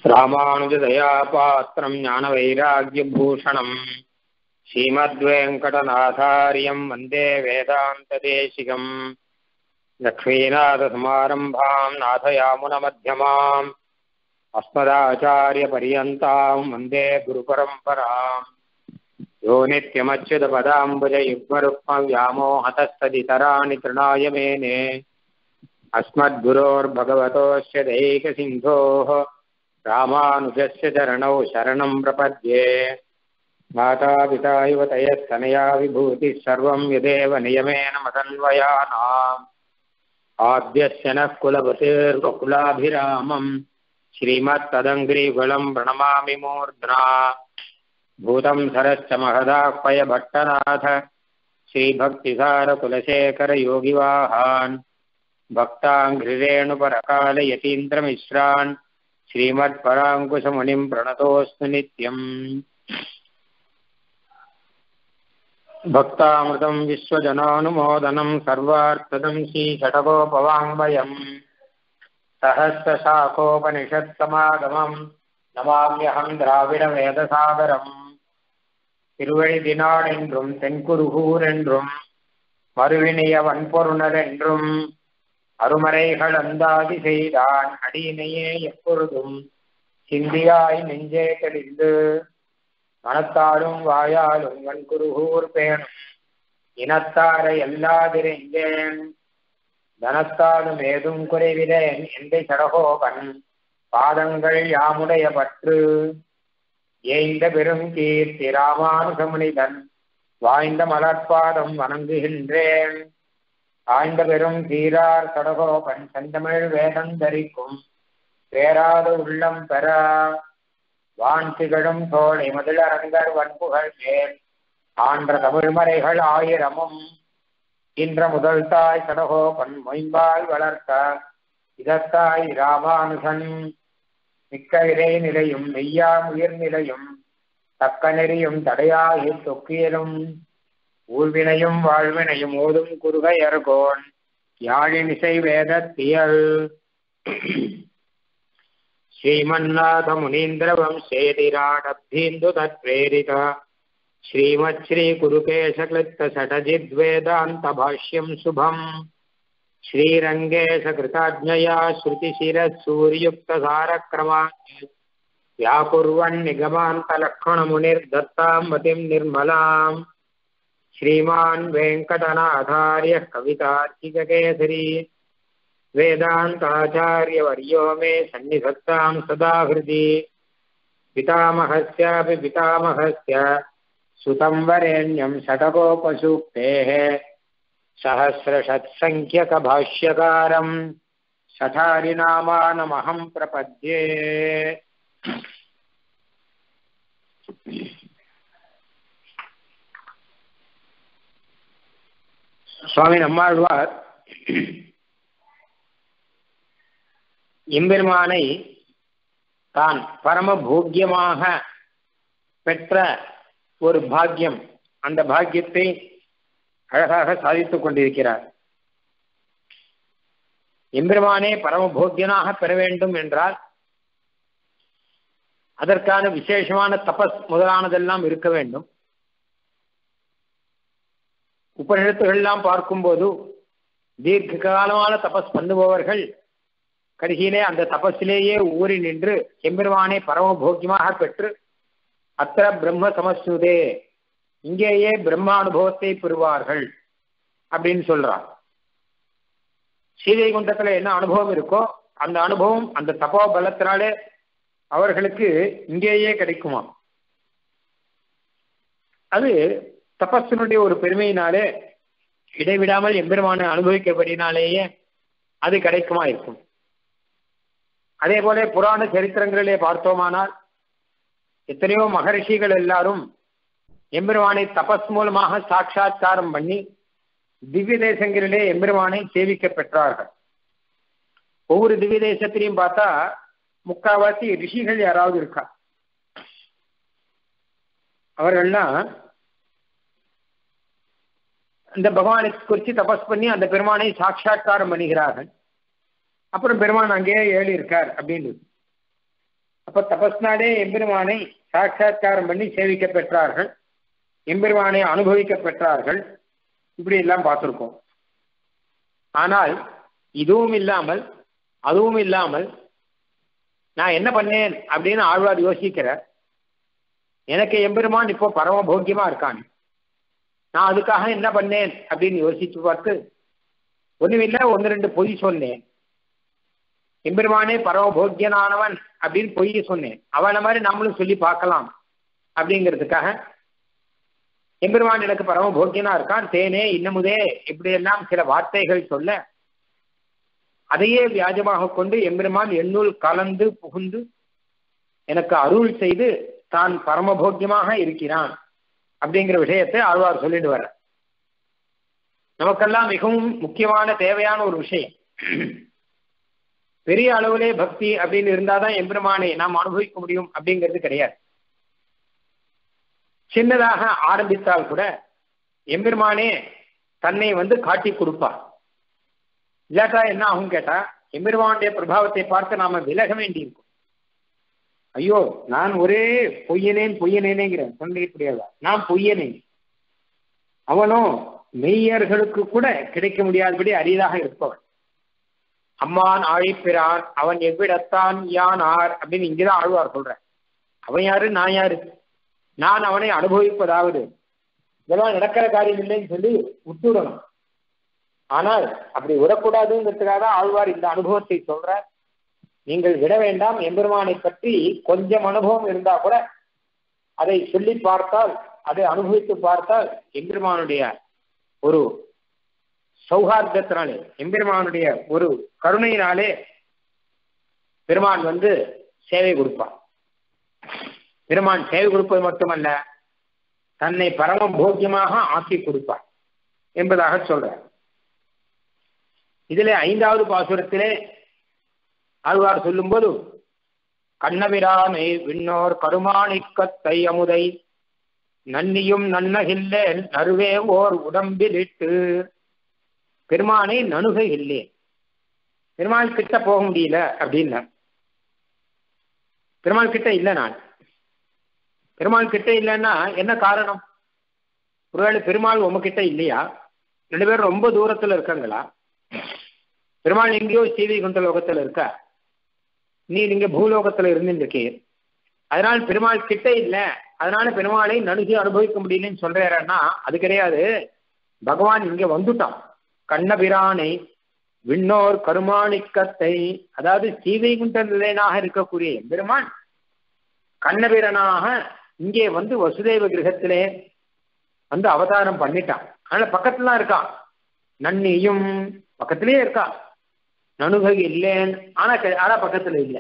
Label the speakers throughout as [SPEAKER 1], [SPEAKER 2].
[SPEAKER 1] ராமானுஜதயா பாத்திரம் ஞானவைராகியபூஷணம் ஸ்ரீமத்வேங்கடநாதாரியம் வந்தே வேதாந்ததேசிகம் லக்ஷ்மீநாதசமாரம்பாம் நாதயாமுனமध्यமாம் अस्मदाचार्यपर्यन्ताम् वन्दे गुरुपरम्पराम् यो नित्यमच्युतपदाम्बुजयुग्मरुक्मव्यामोहतस्तदितराणि तृणाय मेने अस्मद्गुरोर्भगवतोऽस्य दैकसिन्धोः रामानुजस्य चरणौ शरणम् प्रपद्ये मातापिता युवतयस्तनया विभूतिः सर्वम् यदेव नियमेन मदन्वयानाम् आद्यस्य नः कुलपतेर्वकुलाभिरामम् श्रीमत्तदङ्ग्रीकुलम् प्रणमामि मूर्ध्ना भूतम् सरश्च महदाह्वय भट्टनाथ श्रीभक्तिसारकुलशेखरयोगिवाहान् भक्ताङ्घ्रिरेणुपरकालयतीन्द्रमिश्रान् श्रीमत्पराङ्कुशमुनिम् प्रणतोऽस्तु नित्यम् भक्तामृतम् विश्वजनानुमोदनम् सर्वार्थदम् श्रीषटकोपवाङ्मयम् सहस्रशाखोपनिषत्समागमम् நமாமியகம் திராவிட வேதசாகரம் திருவழிதினாள் என்றும் தென்குருகூர் என்றும் மறுவினைய வன்பொருணர் என்றும் அருமறைகள் அந்தாதி செய்தான் அடியினையே எப்பொழுதும் சிந்தியாய் நெஞ்சே தெளிந்து மனத்தாலும் வாயாலும் வன்குருகூர் பேணும் இனத்தாரை எல்லாதிரைந்தேன் தனத்தாலும் ஏதும் குறைவிலேன் எந்தை சடகோபன் பாதங்கள் யாமுடைய பற்று ஏய்ந்த பெரும் கீர்த்தி ராமானுசமுனிதன் வாய்ந்த மலர்பாதம் வணங்குகின்றேன் ஆய்ந்த பெரும் தீரார் சடகோபன் செந்தமிழ் வேதம் தரிக்கும் பேராத உள்ளம் பெற வான் திகழும் தோழை முதலரங்கர் வன்புகள் மேல் ஆன்ற தமிழ்மறைகள் ஆயிரமும் இன்ற முதல் தாய் சடகோபன் மொயம்பால் வளர்த்த இதத்தாய் ராமானுசன் மிக்க இறை நிலையும் மெய்யா உயிர் நிலையும் தக்க நெறியும் தடையாகி தொக்கியலும் ஊழ்வினையும் வாழ்வினையும் ஓதும் குருகையர்கோன் யாழினிசை வேதத்தியல் ஸ்ரீமன்னாத முனீந்திர வம்சேதிராடப்தீந்து தத்வேரித ஸ்ரீமத் ஸ்ரீ குருகேசக்லிப்த சடஜித்வேதாந்த பாஷ்யம் சுபம் श्रीरङ्गेशकृताज्ञया श्रुतिशिरसूर्युक्तसारक्रमात् व्याकुर्वन्निगमान्तलक्षणमुनिर्दत्तां मतिं निर्मलाम् श्रीमान् वेङ्कटनाथार्यः कवितार्किककेसरी वेदान्ताचार्यवर्यो मे सन्निधत्तां सदा हृदि पितामहस्यापि पितामहस्य सुतं वरेण्यं षटकोपसूक्तेः सहस्रषत्सङ्ख्यकभाष्यकारम् शठारिनामानमहं प्रपद्ये சுவாமி நம்மாழ்வார் எம்பெருமானை தான் பரம போக்கியமாக பெற்ற ஒரு பாக்கியம் அந்த பாக்கியத்தை அழகாக சாதித்துக் கொண்டிருக்கிறார் எம்பெருமானே பரமபோக்கியனாக பெற வேண்டும் என்றால் அதற்கான விசேஷமான தபஸ் முதலானதெல்லாம் இருக்க வேண்டும் உபநிஷத்துகள்லாம் பார்க்கும்போது தீர்க்க காலமான தபஸ் பண்ணுபவர்கள் கடைசியிலே அந்த தபஸிலேயே ஊறி நின்று எம்பெருமானே பரமபோக்கியமாக பெற்று அத்த பிரம்ம சமஸ்துதே இங்கேயே பிரம்மானுபவத்தை பெறுவார்கள் அப்படின்னு சொல்றார் ஸ்ரீவைகுண்டத்துல என்ன அனுபவம் இருக்கோ அந்த அனுபவம் அந்த தபோ பலத்தினாலே அவர்களுக்கு இங்கேயே கிடைக்குமா அது தபஸினுடைய ஒரு பெருமையினாலே இடைவிடாமல் எம்பெருமான அனுபவிக்கப்படினாலேயே அது கிடைக்குமா இருக்கும் அதே போல புராண சரித்திரங்களிலே பார்த்தோமானால் எத்தனையோ மகரிஷிகள் எல்லாரும் எம்பெருமானை தபஸ் மூலமாக சாட்சா்காரம் பண்ணி திவ்ய தேசங்களிலே எம்பெருமானை சேவிக்க பெற்றார்கள் ஒவ்வொரு திவ்ய தேசத்திலையும் பார்த்தா முக்காவாசி ரிஷிகள் யாராவது இருக்கா அவர்கள்லாம் இந்த பகவானை குறித்து தபஸ் பண்ணி அந்த பெருமானை சாட்சா்காரம் பண்ணுகிறார்கள் அப்புறம் பெருமான் அங்கேயே ஏழி இருக்கார் அப்படின்னு அப்ப தபஸ்னாலே எம்பெருமானை சாட்சா்காரம் பண்ணி சேவிக்க பெற்றார்கள் எம்பெருமானை அனுபவிக்க பெற்றார்கள் இப்படி எல்லாம் பார்த்திருக்கோம் ஆனால் இதுவும் இல்லாமல் அதுவும் இல்லாமல் நான் என்ன பண்ணேன் அப்படின்னு ஆழ்வார் யோசிக்கிறார் எனக்கு எம்பெருமான் இப்போ பரம போக்கியமா இருக்கான் நான் அதுக்காக என்ன பண்ணேன் அப்படின்னு யோசிச்சு பார்த்து ஒண்ணுமில்ல ஒன்னு ரெண்டு பொய் சொன்னேன் எம்பெருமானே பரம போக்கியனானவன் அப்படின்னு பொய் சொன்னேன் அவனை மாதிரி நம்மளும் சொல்லி பார்க்கலாம் அப்படிங்கிறதுக்காக எம்பெருமான் எனக்கு பரம போக்கியனா இருக்கான் தேனே இன்னமுதே இப்படியெல்லாம் சில வார்த்தைகள் சொல்ல அதையே வியாஜமாக கொண்டு எம்பெருமான் எண்ணுள் கலந்து புகுந்து எனக்கு அருள் செய்து தான் பரமபோக்கியமாக இருக்கிறான் அப்படிங்கிற விஷயத்தை ஆழ்வார் சொல்லிட்டு வர்ற நமக்கெல்லாம் மிகவும் முக்கியமான தேவையான ஒரு விஷயம் பெரிய அளவிலே பக்தி அப்படின்னு இருந்தாதான் எம்பெருமானை நாம் அனுபவிக்க முடியும் அப்படிங்கிறது கிடையாது சின்னதாக ஆரம்பித்தால் கூட எம்பெருமானே தன்னை வந்து காட்டி கொடுப்பார் இல்லாட்டா என்ன ஆகும் கேட்டா எம்பெருமானுடைய பிரபாவத்தை பார்த்து நாம விலக வேண்டியிருக்கும் ஐயோ நான் ஒரே பொய்யனேன் பொய்யனேனேங்கிறேன் சொல்லிக்கூடியதா நான் பொய்யனேன் அவனும் மெய்யர்களுக்கு கூட கிடைக்க முடியாதபடி அரிதாக இருப்பவன் அம்மான் ஆழிப்பிறான் அவன் எவ்விடத்தான் யான் ஆர் அப்படின்னு இங்கதான் ஆழ்வார் சொல்றேன் அவன் யாரு நான் யாரு நான் அவனை அனுபவிப்பதாவது இதெல்லாம் நடக்கிற காரியம் இல்லைன்னு சொல்லி விட்டுடணும் ஆனால் அப்படி விடக்கூடாதுங்கிறதுக்காக தான் ஆழ்வார் இந்த அனுபவத்தை சொல்றார் நீங்கள் விட வேண்டாம் எம்பெருமானை பற்றி கொஞ்சம் அனுபவம் இருந்தா கூட அதை சொல்லி பார்த்தால் அதை அனுபவித்து பார்த்தால் எம்பெருமானுடைய ஒரு சௌஹார்தத்தினாலே எம்பெருமானுடைய ஒரு கருணையினாலே பெருமான் வந்து சேவை கொடுப்பான் பெருமான் சேவை கொடுப்பது மட்டுமல்ல தன்னை பரம போக்கியமாக ஆக்கி கொடுப்பார் என்பதாக சொல்றார் இதிலே ஐந்தாவது பாசுரத்திலே ஆழ்வார் சொல்லும்போது கண்ணபிரானை விண்ணோர் கருமாணிக்கத்தை அமுதை நன்னியும் நன்னகில்லேன் நறுவே ஓர் உடம்பிலிட்டு பெருமானை நணுக இல்லேன் பெருமாள் கிட்ட போக முடியல அப்படின்னா பெருமாள் கிட்ட இல்லை நான் பெருமாள் கிட்ட இல்லைன்னா என்ன காரணம் ஒருவேளை பெருமாள் உமக்கிட்ட இல்லையா ரெண்டு பேரும் ரொம்ப தூரத்துல இருக்காங்களா பெருமாள் எங்கேயோ சீவி குண்ட லோகத்துல இருக்கா நீ நீங்க பூலோகத்துல இருந்துருக்கீர் அதனால் பெருமாள் கிட்ட இல்ல அதனால பெருமாளை நணுகி அனுபவிக்க முடியலன்னு சொல்றாருன்னா அது கிடையாது பகவான் இங்க வந்துட்டான் கண்ணபிரானை விண்ணோர் கருமாணிக்கத்தை அதாவது சீவைகுண்ட நிலையனாக இருக்கக்கூடிய பெருமான் கண்ணபிரனாக இங்கே வந்து வசுதேவ கிரகத்திலே வந்து அவதாரம் பண்ணிட்டான் அதனால பக்கத்துல இருக்கான் நன்னியும் பக்கத்திலேயே இருக்கா நணுகை இல்லைன்னு ஆனா ஆனா பக்கத்துல இல்லை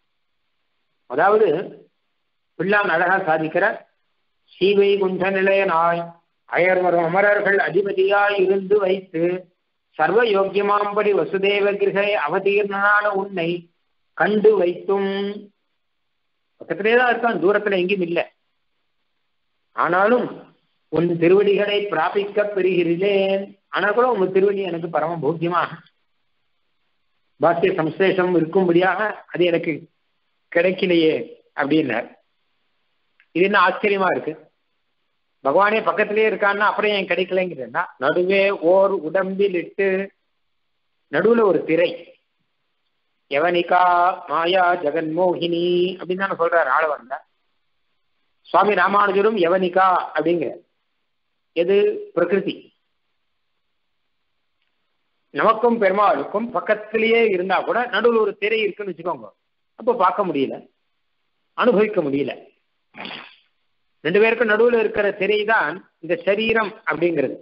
[SPEAKER 1] அதாவது பிள்ளான் அழகா சாதிக்கிற சீவை குண்ட நிலையனாய் அயர்வரும் அமரர்கள் அதிபதியாய் இருந்து வைத்து சர்வ யோக்கியமாம்படி வசுதேவ கிரகை அவதீர்ணனான உன்னை கண்டு வைத்தும் பக்கத்திலே தான் இருக்கான் தூரத்துல எங்கேயும் இல்லை ஆனாலும் உன் திருவடிகளை பிராபிக்க பெறுகிறேன் ஆனா கூட உன் திருவடி எனக்கு பரம போக்கியமாக பாக்கிய சம்சேஷம் இருக்கும்படியாக அது எனக்கு கிடைக்கலையே அப்படின்னார் இது என்ன ஆச்சரியமா இருக்கு பகவானே பக்கத்திலேயே இருக்கான்னா அப்புறம் ஏன் கிடைக்கலைங்கிறா நடுவே ஓர் உடம்பில் இட்டு நடுவுல ஒரு திரை யவனிகா மாயா ஜெகன்மோகினி அப்படின்னு தானே சொல்றாரு ஆள வந்த சுவாமி ராமானுஜரும் யவனிகா அப்படிங்கிற எது பிரகிருதி நமக்கும் பெருமாளுக்கும் பக்கத்திலேயே இருந்தா கூட நடுவில் ஒரு திரை இருக்குன்னு வச்சுக்கோங்க அப்போ பார்க்க முடியல அனுபவிக்க முடியல ரெண்டு பேருக்கும் நடுவில் இருக்கிற திரை தான் இந்த சரீரம் அப்படிங்கிறது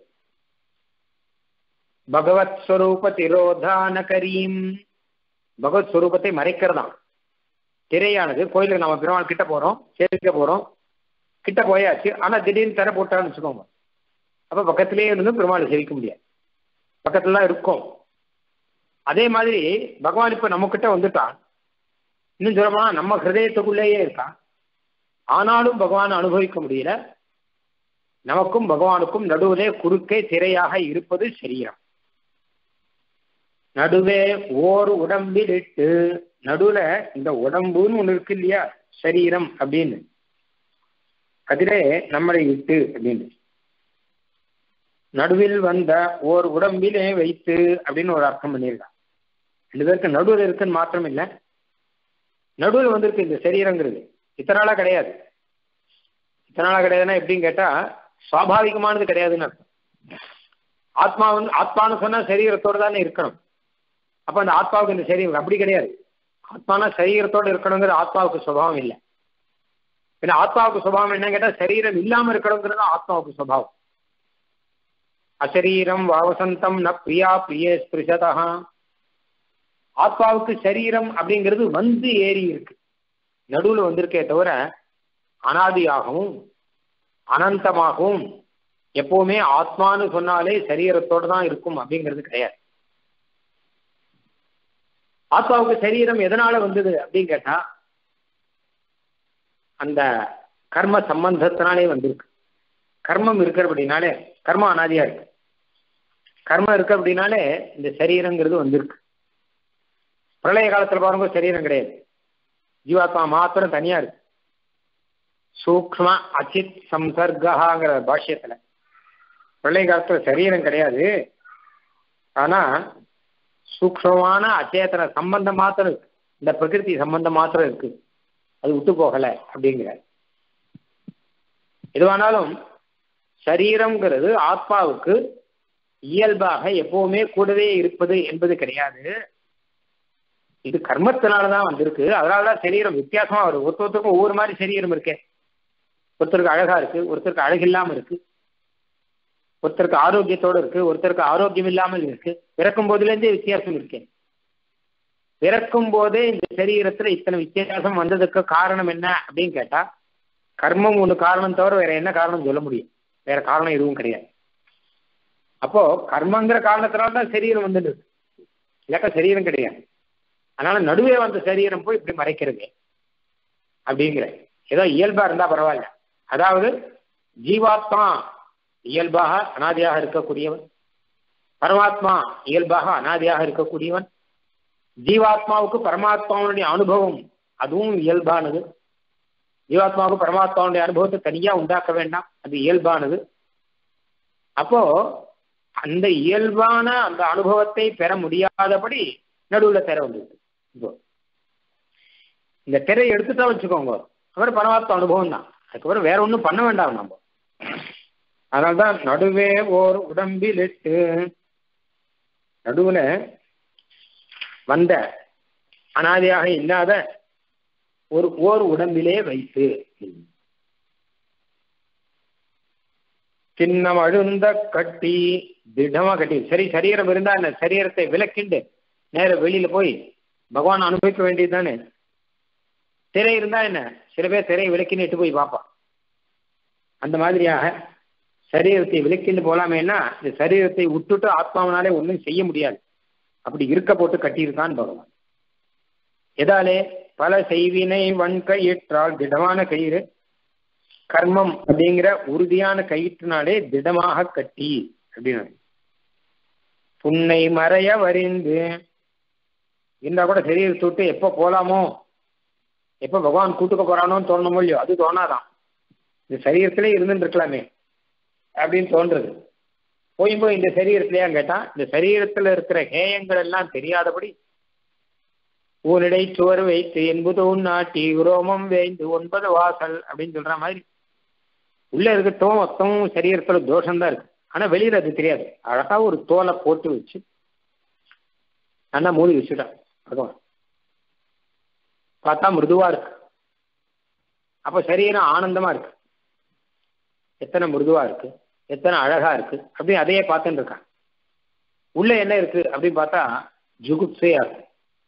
[SPEAKER 1] பகவத் ஸ்வரூப திரோதான கரீம் பகவத் ஸ்வரூபத்தை மறைக்கிறதாம் திரையானது கோயிலுக்கு நம்ம பெருமாள் கிட்ட போறோம் சேவிக்க போறோம் கிட்ட போயாச்சு ஆனா திடீர்னு தர போட்டான்னு வச்சுக்கோங்க அப்ப பக்கத்திலேயே இருந்து பெருமாள் சேவிக்க முடியாது பக்கத்துல இருக்கும் அதே மாதிரி பகவான் இப்ப நம்ம கிட்ட வந்துட்டான் இன்னும் சொல்லமா நம்ம ஹிருதயத்துக்குள்ளேயே இருக்கான் ஆனாலும் பகவான் அனுபவிக்க முடியல நமக்கும் பகவானுக்கும் நடுவிலே குறுக்கே திரையாக இருப்பது சரீரம் நடுவே ஓர் உடம்பில் இட்டு நடுவுல இந்த உடம்புன்னு ஒண்ணு இருக்கு இல்லையா சரீரம் அப்படின்னு அதிலே நம்மளை விட்டு அப்படின்னு நடுவில் வந்த ஓர் உடம்பிலே வைத்து அப்படின்னு ஒரு அர்த்தம் பண்ணியிருக்கான் ரெண்டு பேருக்கு நடுவில் இருக்குன்னு மாத்திரம் இல்லை நடுவில் வந்திருக்கு இந்த சரீரங்கிறது இத்தனை நாளா கிடையாது இத்தனை நாளா கிடையாதுன்னா எப்படின்னு கேட்டா சுவாபாவிகமானது கிடையாதுன்னு அர்த்தம் ஆத்மா வந்து ஆத்மான்னு சொன்னா சரீரத்தோட தானே இருக்கணும் அப்ப அந்த ஆத்மாவுக்கு இந்த சரீரம் அப்படி கிடையாது ஆத்மானா சரீரத்தோட இருக்கணுங்கிறது ஆத்மாவுக்கு சுபாவம் இல்லை ஏன்னா ஆத்மாவுக்கு சுபாவம் என்ன கேட்டா சரீரம் இல்லாம இருக்கணுங்கிறது ஆத்மாவுக்கு சுபாவம் அசரீரம் வாவசந்தம் ந பிரியா பிரிய ஸ்பிருஷதா ஆத்மாவுக்கு சரீரம் அப்படிங்கிறது வந்து ஏறி இருக்கு நடுவில் வந்திருக்கே தவிர அனாதியாகவும் அனந்தமாகவும் எப்பவுமே ஆத்மான்னு சொன்னாலே சரீரத்தோட தான் இருக்கும் அப்படிங்கிறது கிடையாது ஆத்மாவுக்கு சரீரம் எதனால வந்தது அப்படின்னு கேட்டா அந்த கர்ம சம்பந்தத்தினாலே வந்திருக்கு கர்மம் இருக்கு அப்படின்னாலே கர்மம் அனாதியா இருக்கு கர்மம் இருக்கு அப்படின்னாலே இந்த சரீரங்கிறது வந்திருக்கு பிரளய காலத்துல பாருங்க சரீரம் கிடையாது ஜீவாத்மா மாத்திரம் தனியா இருக்கு சூக்ம அச்சித் சம்சர்காங்கிற பாஷ்யத்துல பிரளய காலத்துல சரீரம் கிடையாது ஆனா சூக்மமான அச்சேதன சம்பந்தம் மாத்திரம் இருக்கு இந்த பிரகிருதி சம்பந்தம் மாத்திரம் இருக்கு அது விட்டு போகல அப்படிங்கிற எதுவானாலும் சரீரம்ங்கிறது ஆத்மாவுக்கு இயல்பாக எப்பவுமே கூடவே இருப்பது என்பது கிடையாது இது கர்மத்தினாலதான் வந்திருக்கு அதனாலதான் சரீரம் வித்தியாசமா வருது ஒருத்தருக்கும் ஒவ்வொரு மாதிரி சரீரம் இருக்கே ஒருத்தருக்கு அழகா இருக்கு ஒருத்தருக்கு அழகில்லாம இருக்கு ஒருத்தருக்கு ஆரோக்கியத்தோட இருக்கு ஒருத்தருக்கு ஆரோக்கியம் இல்லாமல் இருக்கு பிறக்கும் போதுல இருந்தே வித்தியாசம் இருக்கு பிறக்கும் போதே இந்த சரீரத்துல இத்தனை வித்தியாசம் வந்ததுக்கு காரணம் என்ன அப்படின்னு கேட்டா கர்மம் ஒண்ணு காரணம் தவிர வேற என்ன காரணம் சொல்ல முடியும் வேற காரணம் எதுவும் கிடையாது அப்போ கர்மங்கிற காரணத்தினால்தான் சரீரம் வந்துடுது இல்லாட்டா சரீரம் கிடையாது அதனால நடுவே வந்த சரீரம் போய் இப்படி மறைக்கிறது அப்படிங்கிற ஏதோ இயல்பா இருந்தா பரவாயில்ல அதாவது ஜீவாத்மா இயல்பாக அனாதியாக இருக்கக்கூடியவன் பரமாத்மா இயல்பாக அனாதியாக இருக்கக்கூடியவன் ஜீவாத்மாவுக்கு பரமாத்மாவுடைய அனுபவம் அதுவும் இயல்பானது ஜீவாத்மாவுக்கு பரமாத்மாவுடைய அனுபவத்தை தனியா உண்டாக்க வேண்டாம் அது இயல்பானது அப்போ அந்த இயல்பான அந்த அனுபவத்தை பெற முடியாதபடி நடுவுல திரை வந்தது இப்போ இந்த திரை எடுத்துட்டா வச்சுக்கோங்க அப்புறம் பரமாத்மா அனுபவம் தான் அதுக்கப்புறம் வேற ஒன்றும் பண்ண வேண்டாம் நம்ம அதனால்தான் நடுவே ஓர் உடம்பில் இட்டு நடுவுல வந்த அனாதையாக இல்லாத ஒரு ஓர் உடம்பிலே வைத்து சின்னம் அழுந்த கட்டி திடமா கட்டி சரி சரீரம் இருந்தா அந்த சரீரத்தை விலக்கிண்டு நேர வெளியில போய் பகவான் அனுபவிக்க வேண்டியது தானே திரை இருந்தா என்ன சில பேர் திரையை விலக்கின்னு எட்டு போய் பார்ப்பான் அந்த மாதிரியாக சரீரத்தை விலக்கின்னு போலாமேன்னா இந்த சரீரத்தை விட்டுட்டு ஆத்மாவனாலே ஒன்றும் செய்ய முடியாது அப்படி இருக்க போட்டு கட்டியிருக்கான் பகவான் எதாலே பல செய்வினை வன்கயிற்றால் திடமான கயிறு கர்மம் அப்படிங்கிற உறுதியான கயிற்றினாலே திடமாக கட்டி அப்படின்னு புன்னை மறைய வரிந்து இருந்தா கூட சரீரத்தை விட்டு எப்போ போலாமோ எப்போ பகவான் கூட்டுக்க போறானோன்னு தோணணுமோ இல்லையோ அது தோணாதான் இந்த சரீரத்திலே இருந்துட்டு இருக்கலாமே அப்படின்னு தோன்றது போய் போய் இந்த சரீரத்திலேயா கேட்டா இந்த சரீரத்துல இருக்கிற ஹேயங்கள் எல்லாம் தெரியாதபடி ஊனிடை சுவர் வைத்து என்பது நாட்டி உரோமம் வேய்ந்து ஒன்பது வாசல் அப்படின்னு சொல்ற மாதிரி உள்ள இருக்கட்டும் மொத்தம் சரீரத்துல தோஷம் தான் இருக்கு ஆனா வெளியில அது தெரியாது அழகா ஒரு தோலை போட்டு வச்சு நல்லா மூடி வச்சுட்டான் பகவான் பார்த்தா மிருதுவா இருக்கு அப்ப சரீரம் ஆனந்தமா இருக்கு எத்தனை மிருதுவா இருக்கு எத்தனை அழகா இருக்கு அப்படி அதையே பார்த்துட்டு இருக்கான் உள்ள என்ன இருக்கு அப்படின்னு பார்த்தா ஜுகுப்சையா இருக்கு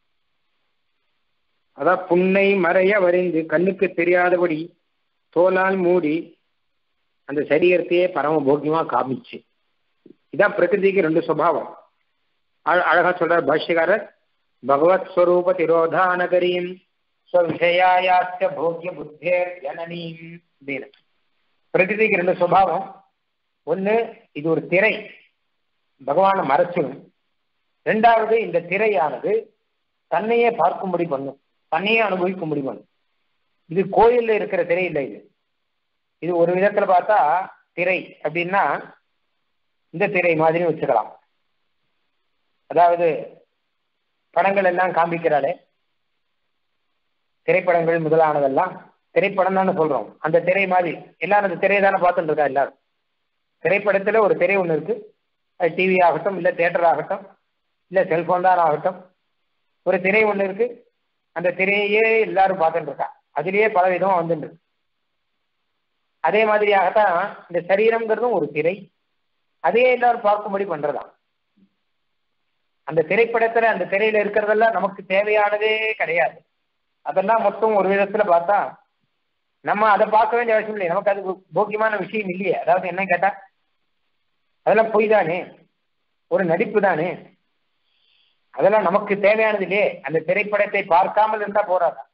[SPEAKER 1] அதான் புன்னை மறைய வரைந்து கண்ணுக்கு தெரியாதபடி தோலால் மூடி அந்த சரீரத்தையே பரம போக்கியமா காமிச்சு இதான் பிரகிருதிக்கு ரெண்டு சுவாவம் அழகா சொல்றார் பாஷ்யக்காரர் பகவத் ஸ்வரூப திரோதானகரீம் ஸ்வவிஷயாயாச்ச போக்கிய புத்தேர் ஜனனீம் அப்படின்னு பிரகிருதிக்கு ரெண்டு சுவாவம் ஒன்று இது ஒரு திரை பகவானை மறைச்சிடும் ரெண்டாவது இந்த திரையானது தன்னையே பார்க்கும்படி பண்ணும் தன்னையே அனுபவிக்கும்படி பண்ணும் இது கோயில்ல இருக்கிற திரை இல்லை இது இது ஒரு விதத்துல பார்த்தா திரை அப்படின்னா இந்த திரை மாதிரி வச்சுக்கலாம் அதாவது படங்கள் எல்லாம் காண்பிக்கிறாளே திரைப்படங்கள் முதலானதெல்லாம் திரைப்படம் தானே சொல்றோம் அந்த திரை மாதிரி எல்லாரும் அந்த திரையை தானே பார்த்துட்டு இருக்கா எல்லாரும் திரைப்படத்துல ஒரு திரை ஒன்று இருக்கு அது டிவி ஆகட்டும் இல்லை தேட்டர் ஆகட்டும் இல்லை செல்போன் தான் ஆகட்டும் ஒரு திரை ஒன்று இருக்கு அந்த திரையே எல்லாரும் பார்த்துட்டு இருக்கா அதுலயே பல விதமா வந்துட்டு இருக்கு அதே மாதிரியாகத்தான் இந்த சரீரம்ங்கிறதும் ஒரு திரை அதையே எல்லாரும் பார்க்கும்படி பண்றதா அந்த திரைப்படத்துல அந்த திரையில இருக்கிறதெல்லாம் நமக்கு தேவையானதே கிடையாது அதெல்லாம் மொத்தம் ஒரு விதத்துல பார்த்தா நம்ம அதை பார்க்க வேண்டிய அவசியம் இல்லை நமக்கு அது போக்கியமான விஷயம் இல்லையே அதாவது என்ன கேட்டா அதெல்லாம் பொய் தானே ஒரு நடிப்பு தானே அதெல்லாம் நமக்கு தேவையானது இல்லையே அந்த திரைப்படத்தை பார்க்காமல் இருந்தா போறாதா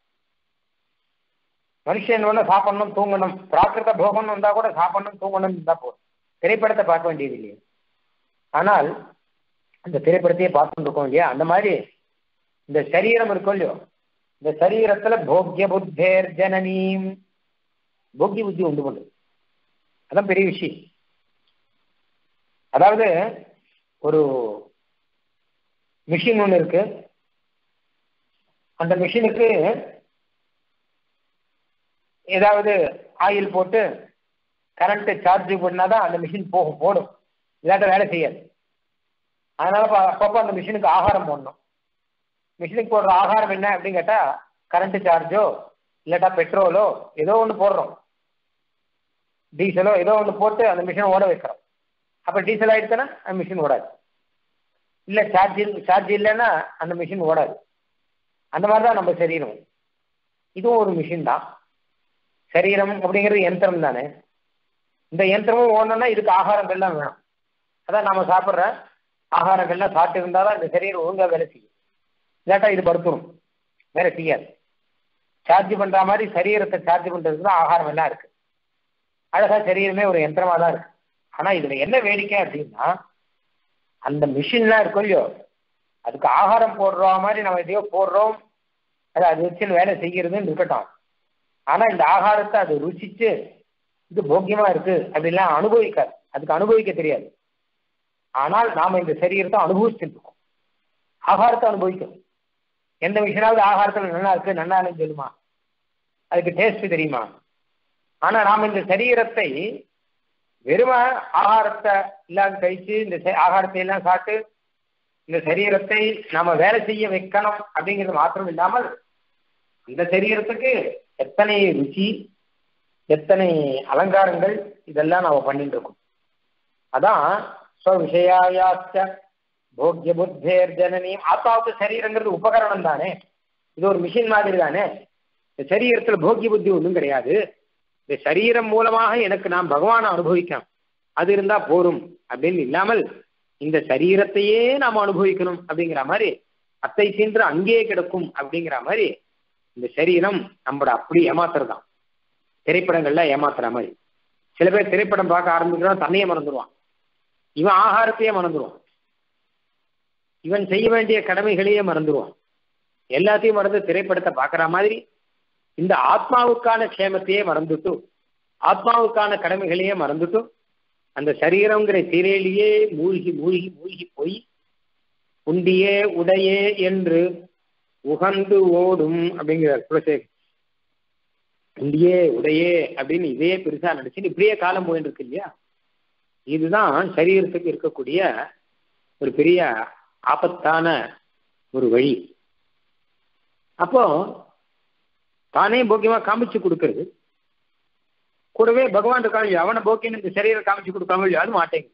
[SPEAKER 1] மனுஷன் ஒன்று சாப்பிடணும் தூங்கணும் பிராகிருத போகம்னு வந்தா கூட சாப்பிடணும் தூங்கணும் இருந்தா போதும் திரைப்படத்தை பார்க்க வேண்டியது இல்லையே ஆனால் அந்த திரைப்படத்தையே பார்த்துட்டு இருக்கோம் இல்லையா அந்த மாதிரி இந்த சரீரம் இருக்கும் இல்லையோ இந்த சரீரத்துல போக்கிய புத்தேர் ஜனனீம் போக்கிய புத்தி உண்டு பண்ணுது அதான் பெரிய விஷயம் அதாவது ஒரு மிஷின் ஒன்று இருக்கு அந்த மிஷினுக்கு ஏதாவது ஆயில் போட்டு கரண்ட் சார்ஜ் பண்ணாதான் அந்த மிஷின் போகும் போடும் இல்லாட்ட வேலை செய்யாது அதனால அப்பப்போ அந்த மிஷினுக்கு ஆகாரம் போடணும் மிஷினுக்கு போடுற ஆகாரம் என்ன அப்படின்னு கேட்டா கரண்ட் சார்ஜோ இல்லாட்டா பெட்ரோலோ ஏதோ ஒன்று போடுறோம் டீசலோ ஏதோ ஒன்று போட்டு அந்த மிஷினை ஓட வைக்கிறோம் அப்போ டீசல் ஆயிடுச்சுன்னா அந்த மிஷின் ஓடாது இல்லை சார்ஜ் சார்ஜ் இல்லைன்னா அந்த மிஷின் ஓடாது அந்த மாதிரி தான் நம்ம சரீரம் இதுவும் ஒரு மிஷின் தான் சரீரம் அப்படிங்கிறது யந்திரம் தானே இந்த யந்திரமும் ஓடணும்னா இதுக்கு ஆகாரங்கள்லாம் வேணும் அதான் நம்ம சாப்பிட்ற ஆகாரங்கள்லாம் சாப்பிட்டு இருந்தால் தான் இந்த சரீரம் ஒழுங்காக வேலை செய்யும் இல்லாட்டா இது படுத்துரும் வேலை செய்யாது சார்ஜ் பண்ற மாதிரி சரீரத்தை சார்ஜ் பண்றதுக்கு தான் ஆகாரம் எல்லாம் இருக்கு அழகா சரீரமே ஒரு யந்திரமா தான் இருக்கு ஆனா இதுல என்ன வேடிக்கை அப்படின்னா அந்த மிஷின்லாம் இருக்கும் இல்லையோ அதுக்கு ஆகாரம் போடுற மாதிரி நம்ம எதையோ போடுறோம் அது அது வச்சு வேலை செய்யறதுன்னு இருக்கட்டும் ஆனா இந்த ஆகாரத்தை அது ருசிச்சு இது போக்கியமா இருக்கு அப்படிலாம் அனுபவிக்காது அதுக்கு அனுபவிக்க தெரியாது ஆனால் நாம இந்த சரீரத்தை அனுபவிச்சுட்டு இருக்கோம் ஆகாரத்தை அனுபவிக்கும் எந்த விஷயமாவது ஆகாரத்தில் நல்லா இருக்கு நல்லா இல்லைன்னு சொல்லுமா அதுக்கு டேஸ்ட் தெரியுமா ஆனா நாம இந்த சரீரத்தை வெறும ஆகாரத்தை எல்லாம் கழிச்சு இந்த ஆகாரத்தை எல்லாம் சாப்பிட்டு இந்த சரீரத்தை நாம வேலை செய்ய வைக்கணும் அப்படிங்கிறது மாத்திரம் இல்லாமல் இந்த சரீரத்துக்கு எத்தனை ருச்சி எத்தனை அலங்காரங்கள் இதெல்லாம் நாம பண்ணிட்டு இருக்கோம் அதான் ஸ்வவிஷயாயாச்ச போக்கிய புத்தேர் ஜனனியும் ஆத்மாவுக்கு சரீரங்கிறது உபகரணம் தானே இது ஒரு மிஷின் மாதிரி தானே இந்த சரீரத்துல போக்கிய புத்தி ஒன்றும் கிடையாது இந்த சரீரம் மூலமாக எனக்கு நான் பகவானை அனுபவிக்கலாம் அது இருந்தா போரும் அப்படின்னு இல்லாமல் இந்த சரீரத்தையே நாம் அனுபவிக்கணும் அப்படிங்கிற மாதிரி அத்தை சென்று அங்கேயே கிடக்கும் அப்படிங்கிற மாதிரி இந்த சரீரம் நம்மளோட அப்படி ஏமாத்துறதான் திரைப்படங்கள்ல ஏமாத்துற மாதிரி சில பேர் திரைப்படம் பார்க்க ஆரம்பிக்கிறான் தன்னையே மறந்துடுவான் இவன் ஆகாரத்தையே மறந்துடுவான் இவன் செய்ய வேண்டிய கடமைகளையே மறந்துடுவான் எல்லாத்தையும் மறந்து திரைப்படத்தை பார்க்குற மாதிரி இந்த ஆத்மாவுக்கான க்ஷேமத்தையே மறந்துட்டு ஆத்மாவுக்கான கடமைகளையே மறந்துட்டு அந்த சரீரங்கிற திரையிலேயே மூழ்கி மூழ்கி மூழ்கி போய் உண்டியே உடையே என்று உகந்து ஓடும் அப்படிங்கிறார் குலசேகர் உண்டியே உடையே அப்படின்னு இதே பெருசா நடிச்சுன்னு இப்படியே காலம் போயிட்டு இருக்கு இல்லையா இதுதான் சரீரத்துக்கு இருக்கக்கூடிய ஒரு பெரிய ஆபத்தான ஒரு வழி அப்போ தானே போக்கியமா காமிச்சு கொடுக்கறது கூடவே பகவான் இருக்காங்க அவனை போக்கின்னு இந்த சரீரம் காமிச்சு கொடுக்காம இல்லையா அது மாட்டேங்குது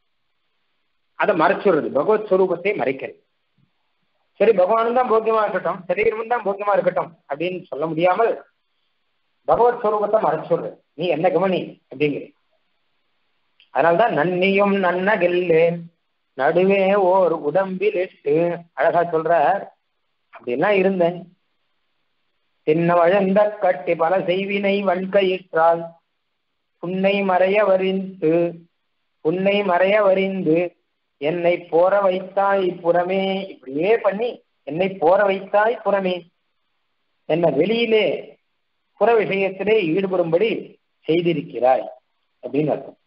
[SPEAKER 1] அதை மறைச்சுடுறது பகவத் ஸ்வரூபத்தை மறைக்கிறது சரி பகவானும் தான் போக்கியமா இருக்கட்டும் சரீரமும் தான் போக்கியமா இருக்கட்டும் அப்படின்னு சொல்ல முடியாமல் பகவத் ஸ்வரூபத்தை மறைச்சுடுறது நீ என்ன கவனி அப்படிங்கிற அதனால்தான் நன்னியும் நன்னகில்லேன் நடுவே ஓர் உடம்பில் இட்டு அழகா சொல்ற அப்படிலாம் இருந்தேன் தின்ன வழந்த கட்டி பல செய்வினை வன்கையிற்றால் புன்னை மறைய வரிந்து புன்னை மறைய வரிந்து என்னை போற வைத்தாய் புறமே இப்படியே பண்ணி என்னை போற வைத்தாய் புறமே என்ன வெளியிலே புற விஷயத்திலே ஈடுபடும்படி செய்திருக்கிறாய் அப்படின்னு அர்த்தம்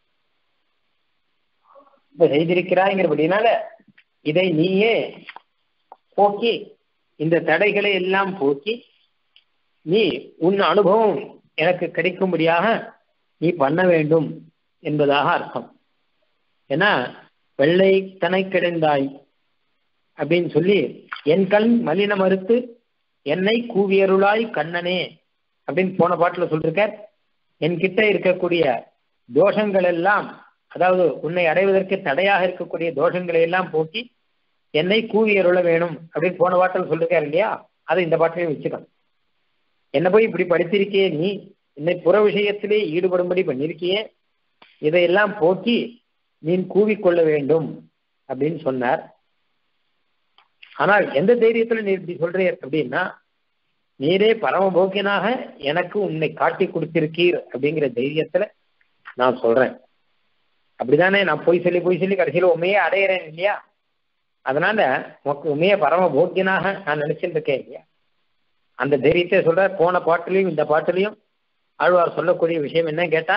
[SPEAKER 1] இப்ப செய்திருக்கிறாய்ங்கிறபடினால இதை நீயே போக்கி இந்த தடைகளை எல்லாம் போக்கி நீ உன் அனுபவம் எனக்கு கிடைக்கும்படியாக நீ பண்ண வேண்டும் என்பதாக அர்த்தம் ஏன்னா வெள்ளை தனை கிடைந்தாய் அப்படின்னு சொல்லி என் கண் மலின மறுத்து என்னை கூவியருளாய் கண்ணனே அப்படின்னு போன பாட்டுல சொல்லிருக்கார் என்கிட்ட இருக்கக்கூடிய தோஷங்கள் எல்லாம் அதாவது உன்னை அடைவதற்கு தடையாக இருக்கக்கூடிய தோஷங்களை எல்லாம் போக்கி என்னை கூவியருள வேணும் அப்படின்னு போன பாட்டில் சொல்லிருக்காரு இல்லையா அதை இந்த பாட்டிலையும் வச்சுக்கணும் என்ன போய் இப்படி படித்திருக்கியே நீ என்னை புற விஷயத்திலே ஈடுபடும்படி பண்ணிருக்கியே இதையெல்லாம் போக்கி நீ கூவிக்கொள்ள வேண்டும் அப்படின்னு சொன்னார் ஆனால் எந்த தைரியத்துல நீ இப்படி சொல்றீர் அப்படின்னா நீரே பரமபோக்கியனாக எனக்கு உன்னை காட்டி கொடுத்திருக்கீர் அப்படிங்கிற தைரியத்துல நான் சொல்றேன் அப்படிதானே நான் போய் சொல்லி போய் சொல்லி கடைசியில் உண்மையே அடையிறேன் இல்லையா அதனால உனக்கு உண்மையே பரம போக்கியனாக நான் நினைச்சிட்டு இருக்கேன் இல்லையா அந்த தைரியத்தை சொல்ற போன பாட்டுலையும் இந்த பாட்டுலையும் ஆழ்வார் சொல்லக்கூடிய விஷயம் என்ன கேட்டா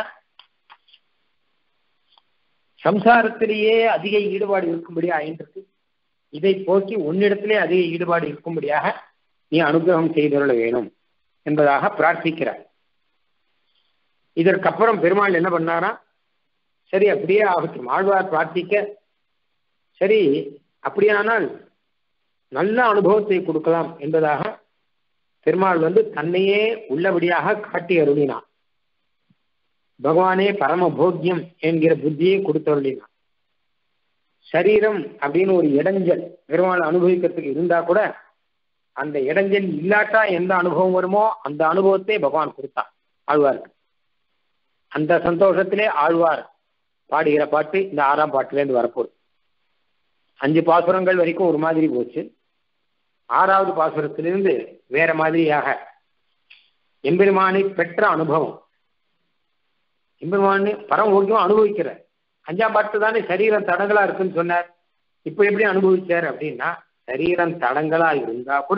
[SPEAKER 1] சம்சாரத்திலேயே அதிக ஈடுபாடு இருக்கும்படி ஆயின்றிருக்கு இதை போக்கி உன்னிடத்திலே அதிக ஈடுபாடு இருக்கும்படியாக நீ அனுகிரகம் செய்தருள வேணும் என்பதாக பிரார்த்திக்கிறார் இதற்கப்புறம் பெருமாள் என்ன பண்ணாரா சரி அப்படியே ஆகட்டும் ஆழ்வார் பிரார்த்திக்க சரி அப்படியானால் நல்ல அனுபவத்தை கொடுக்கலாம் என்பதாக பெருமாள் வந்து தன்னையே உள்ளபடியாக காட்டி அருளினான் பகவானே பரம போக்கியம் என்கிற புத்தியை கொடுத்தருளினான் சரீரம் அப்படின்னு ஒரு இடைஞ்சல் பெருமாள் அனுபவிக்கிறதுக்கு இருந்தா கூட அந்த இடைஞ்சல் இல்லாட்டா எந்த அனுபவம் வருமோ அந்த அனுபவத்தை பகவான் கொடுத்தான் ஆழ்வாருக்கு அந்த சந்தோஷத்திலே ஆழ்வார் பாடுகிற பாட்டு இந்த ஆறாம் பாட்டுலேருந்து வரப்போகுது அஞ்சு பாசுரங்கள் வரைக்கும் ஒரு மாதிரி போச்சு ஆறாவது பாசுரத்திலிருந்து வேற மாதிரியாக எம்பெருமானை பெற்ற அனுபவம் எம்பெருமானு பரமோக்கியம் அனுபவிக்கிற அஞ்சாம் பாட்டு தானே சரீரம் தடங்களா இருக்குன்னு சொன்னார் இப்ப எப்படி அனுபவிச்சார் அப்படின்னா சரீரம் தடங்களா இருந்தா கூட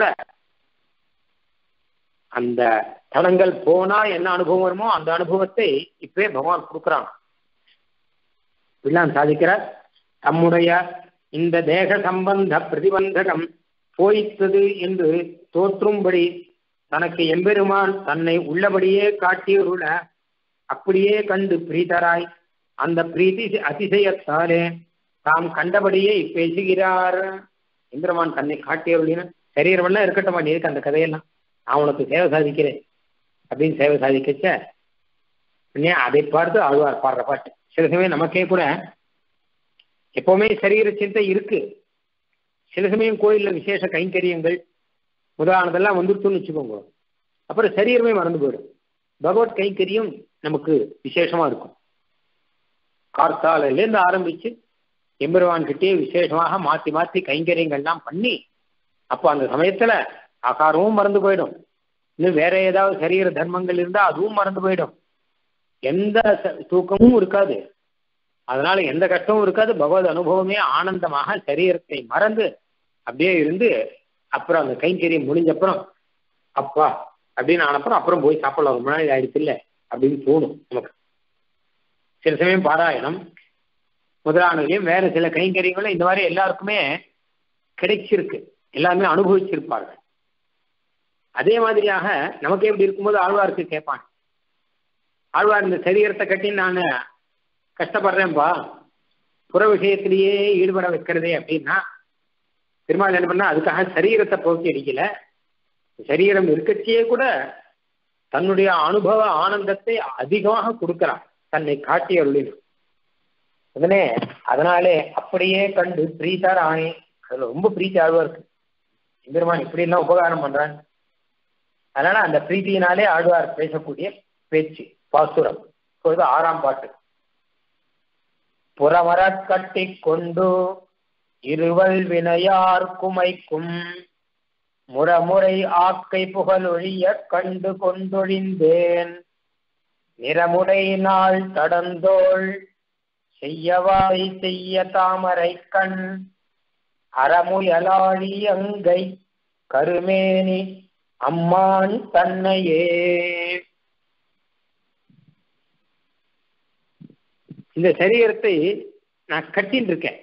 [SPEAKER 1] அந்த தடங்கள் போனா என்ன அனுபவம் வருமோ அந்த அனுபவத்தை இப்பவே பகவான் கொடுக்குறான் இப்படிலாம் சாதிக்கிறார் தம்முடைய இந்த தேக சம்பந்த பிரதிபந்தகம் போய்த்தது என்று தோற்றும்படி தனக்கு எம்பெருமான் தன்னை உள்ளபடியே காட்டியுள்ள அப்படியே கண்டு பிரீதராய் அந்த பிரீதி அதிசயத்தாலே தாம் கண்டபடியே பேசுகிறார் எம்பெருமான் தன்னை காட்டியருளின சரீரமெல்லாம் இருக்கட்டும் நீ இருக்கு அந்த கதையெல்லாம் நான் உனக்கு சேவை சாதிக்கிறேன் அப்படின்னு சேவை சாதிக்கச்ச அதை பார்த்து ஆழ்வார் பாடுற பாட்டு சில சமயம் நமக்கே கூட எப்பவுமே சரீர சிந்தை இருக்கு சில சமயம் கோயில்ல விசேஷ கைங்கரியங்கள் முதலானதெல்லாம் வந்துருச்சுன்னு வச்சுக்கோங்க அப்புறம் சரீரமே மறந்து போயிடும் பகவத் கைங்கரியம் நமக்கு விசேஷமா இருக்கும் கார்த்தாலிலேருந்து ஆரம்பிச்சு எம்பெருவான் கிட்டே விசேஷமாக மாத்தி மாத்தி கைங்கரியங்கள்லாம் பண்ணி அப்போ அந்த சமயத்துல ஆகாரமும் மறந்து போயிடும் இன்னும் வேற ஏதாவது சரீர தர்மங்கள் இருந்தா அதுவும் மறந்து போயிடும் எந்த தூக்கமும் இருக்காது அதனால எந்த கஷ்டமும் இருக்காது பகவத் அனுபவமே ஆனந்தமாக சரீரத்தை மறந்து அப்படியே இருந்து அப்புறம் அந்த கைங்கரியம் முடிஞ்சப்புறம் அப்பா அப்படின்னு ஆனப்புறம் அப்புறம் போய் சாப்பிடலாம் ரொம்ப நாள் ஆயிடுச்சு இல்லை அப்படின்னு தோணும் நமக்கு சில சமயம் பாராயணம் முதலானவையும் வேற சில கைங்கரியங்களும் இந்த மாதிரி எல்லாருக்குமே கிடைச்சிருக்கு எல்லாருமே அனுபவிச்சிருப்பார்கள் அதே மாதிரியாக நமக்கு எப்படி இருக்கும்போது ஆழ்வாருக்கு கேட்பான் ஆழ்வார் இந்த சரீரத்தை கட்டி நான் கஷ்டப்படுறேன்ப்பா புற விஷயத்திலேயே ஈடுபட வைக்கிறதே அப்படின்னா பெருமாள் என்ன பண்ணா அதுக்காக சரீரத்தை போக்கி அடிக்கல சரீரம் இருக்கச்சியே கூட தன்னுடைய அனுபவ ஆனந்தத்தை அதிகமாக கொடுக்கிறான் தன்னை காட்டி அருளினான் உடனே அதனாலே அப்படியே கண்டு பிரீத்தார் ஆனே அதுல ரொம்ப பிரீத்தி ஆழ்வா இருக்கு எம்பெருமான் இப்படி எல்லாம் உபகாரம் பண்றான் அதனால அந்த பிரீத்தியினாலே ஆழ்வார் பேசக்கூடிய பேச்சு பாசுரம் இப்பொழுது ஆறாம் பாட்டு புறமரக் கட்டி கொண்டு இருவல் வினையார் குமைக்கும் முறமுறை ஆக்கை புகழ் ஒழிய கண்டு கொண்டொழிந்தேன் நிறமுடை நாள் தடந்தோள் செய்யவாய் செய்ய தாமரை கண் அறமுயலாழி அங்கை கருமேனி அம்மான் தன்னையே இந்த சரீரத்தை நான் கட்டின்னு இருக்கேன்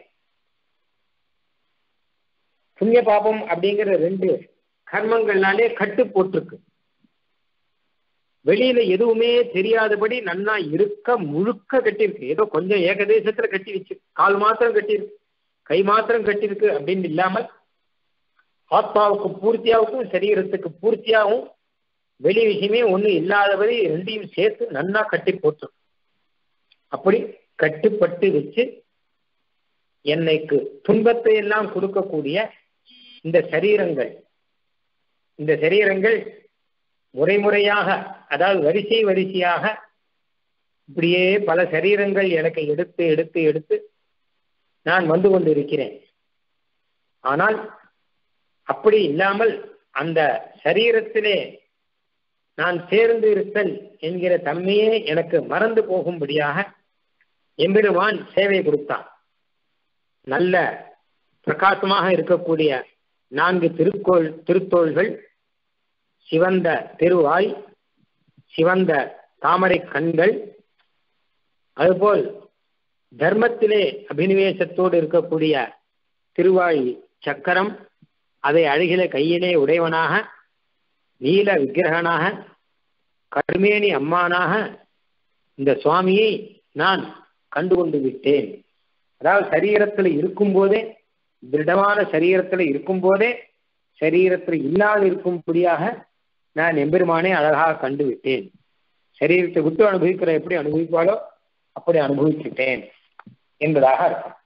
[SPEAKER 1] புண்ணிய பாபம் அப்படிங்கிற ரெண்டு கர்மங்கள்னாலே கட்டு போட்டிருக்கு வெளியில எதுவுமே தெரியாதபடி நன்னா இருக்க முழுக்க கட்டியிருக்கு ஏதோ கொஞ்சம் ஏகதேசத்துல கட்டி வச்சு கால் மாத்திரம் கட்டியிருக்கு கை மாத்திரம் கட்டியிருக்கு அப்படின்னு இல்லாமல் ஆத்மாவுக்கு பூர்த்தியாவுக்கும் சரீரத்துக்கு பூர்த்தியாகவும் வெளி விஷயமே ஒண்ணு இல்லாதபடி ரெண்டையும் சேர்த்து நன்னா கட்டி போட்டு அப்படி கட்டுப்பட்டு வச்சு என்னைக்கு துன்பத்தை எல்லாம் கொடுக்கக்கூடிய இந்த சரீரங்கள் இந்த சரீரங்கள் முறைமுறையாக அதாவது வரிசை வரிசையாக இப்படியே பல சரீரங்கள் எனக்கு எடுத்து எடுத்து எடுத்து நான் வந்து கொண்டிருக்கிறேன் ஆனால் அப்படி இல்லாமல் அந்த சரீரத்திலே நான் சேர்ந்து இருத்தல் என்கிற தன்மையே எனக்கு மறந்து போகும்படியாக எம்பெருமான் சேவை கொடுத்தான் நல்ல பிரகாசமாக இருக்கக்கூடிய நான்கு திருக்கோள் திருத்தோள்கள் சிவந்த திருவாய் சிவந்த தாமரை கண்கள் அதுபோல் தர்மத்திலே அபினிவேசத்தோடு இருக்கக்கூடிய திருவாய் சக்கரம் அதை அழகில கையிலே உடையவனாக நீல விக்கிரகனாக கருமேனி அம்மானாக இந்த சுவாமியை நான் கண்டுகொண்டு விட்டேன் அதாவது சரீரத்தில் இருக்கும்போதே திருடமான சரீரத்தில் இருக்கும்போதே சரீரத்தில் இல்லாது இருக்கும்படியாக நான் எம்பெருமானே அழகாக கண்டு விட்டேன் சரீரத்தை விட்டு அனுபவிக்கிற எப்படி அனுபவிப்பாலோ அப்படி அனுபவிச்சுட்டேன் என்பதாக இருக்கும்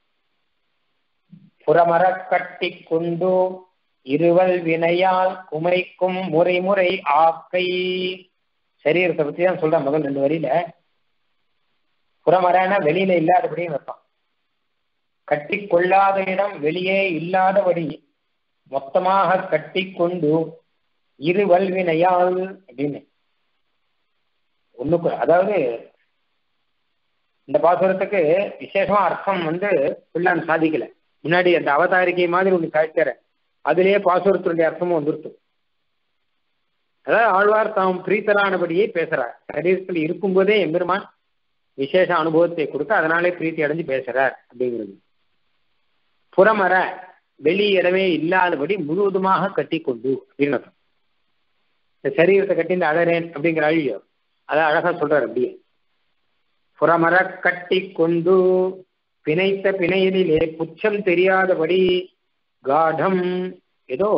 [SPEAKER 1] புறமர கட்டி கொண்டு இருவல் வினையால் குமைக்கும் முறைமுறை ஆக்கை சரீரத்தை பத்தி தான் சொல்றேன் முதல் ரெண்டு வரியில புறமரனா வெளியில இல்லாதபடியும் வைப்பான் கட்டி கொள்ளாத இடம் வெளியே இல்லாதபடி மொத்தமாக கட்டி கொண்டு இரு வல்வினையால் அப்படின்னு ஒண்ணுக்கு அதாவது இந்த பாசுரத்துக்கு விசேஷமா அர்த்தம் வந்து பிள்ளான் சாதிக்கல முன்னாடி அந்த அவதாரிக்கை மாதிரி ஒண்ணு சாதிச்சார அதுலயே பாசுரத்தினுடைய அர்த்தமும் வந்துருத்து அதாவது ஆழ்வார் தாம் பிரீத்தரானபடியே பேசுறார் சரீரத்தில் இருக்கும்போதே எம்பெருமான் விசேஷ அனுபவத்தை கொடுத்து அதனாலே பிரீத்தி அடைஞ்சு பேசுறார் அப்படிங்கிறது புறமர வெளி இடமே இல்லாதபடி முழுவதுமாக கட்டி கொண்டு அப்படின்னு அர்த்தம். இந்த சரீரத்தை கட்டி இந்த அழறேன் அப்படிங்கிற அழியோ அதை அழகா சொல்றாரு அப்படியே புறமர கட்டி கொண்டு பிணைத்த பிணையிலே புச்சம் தெரியாதபடி காடம் ஏதோ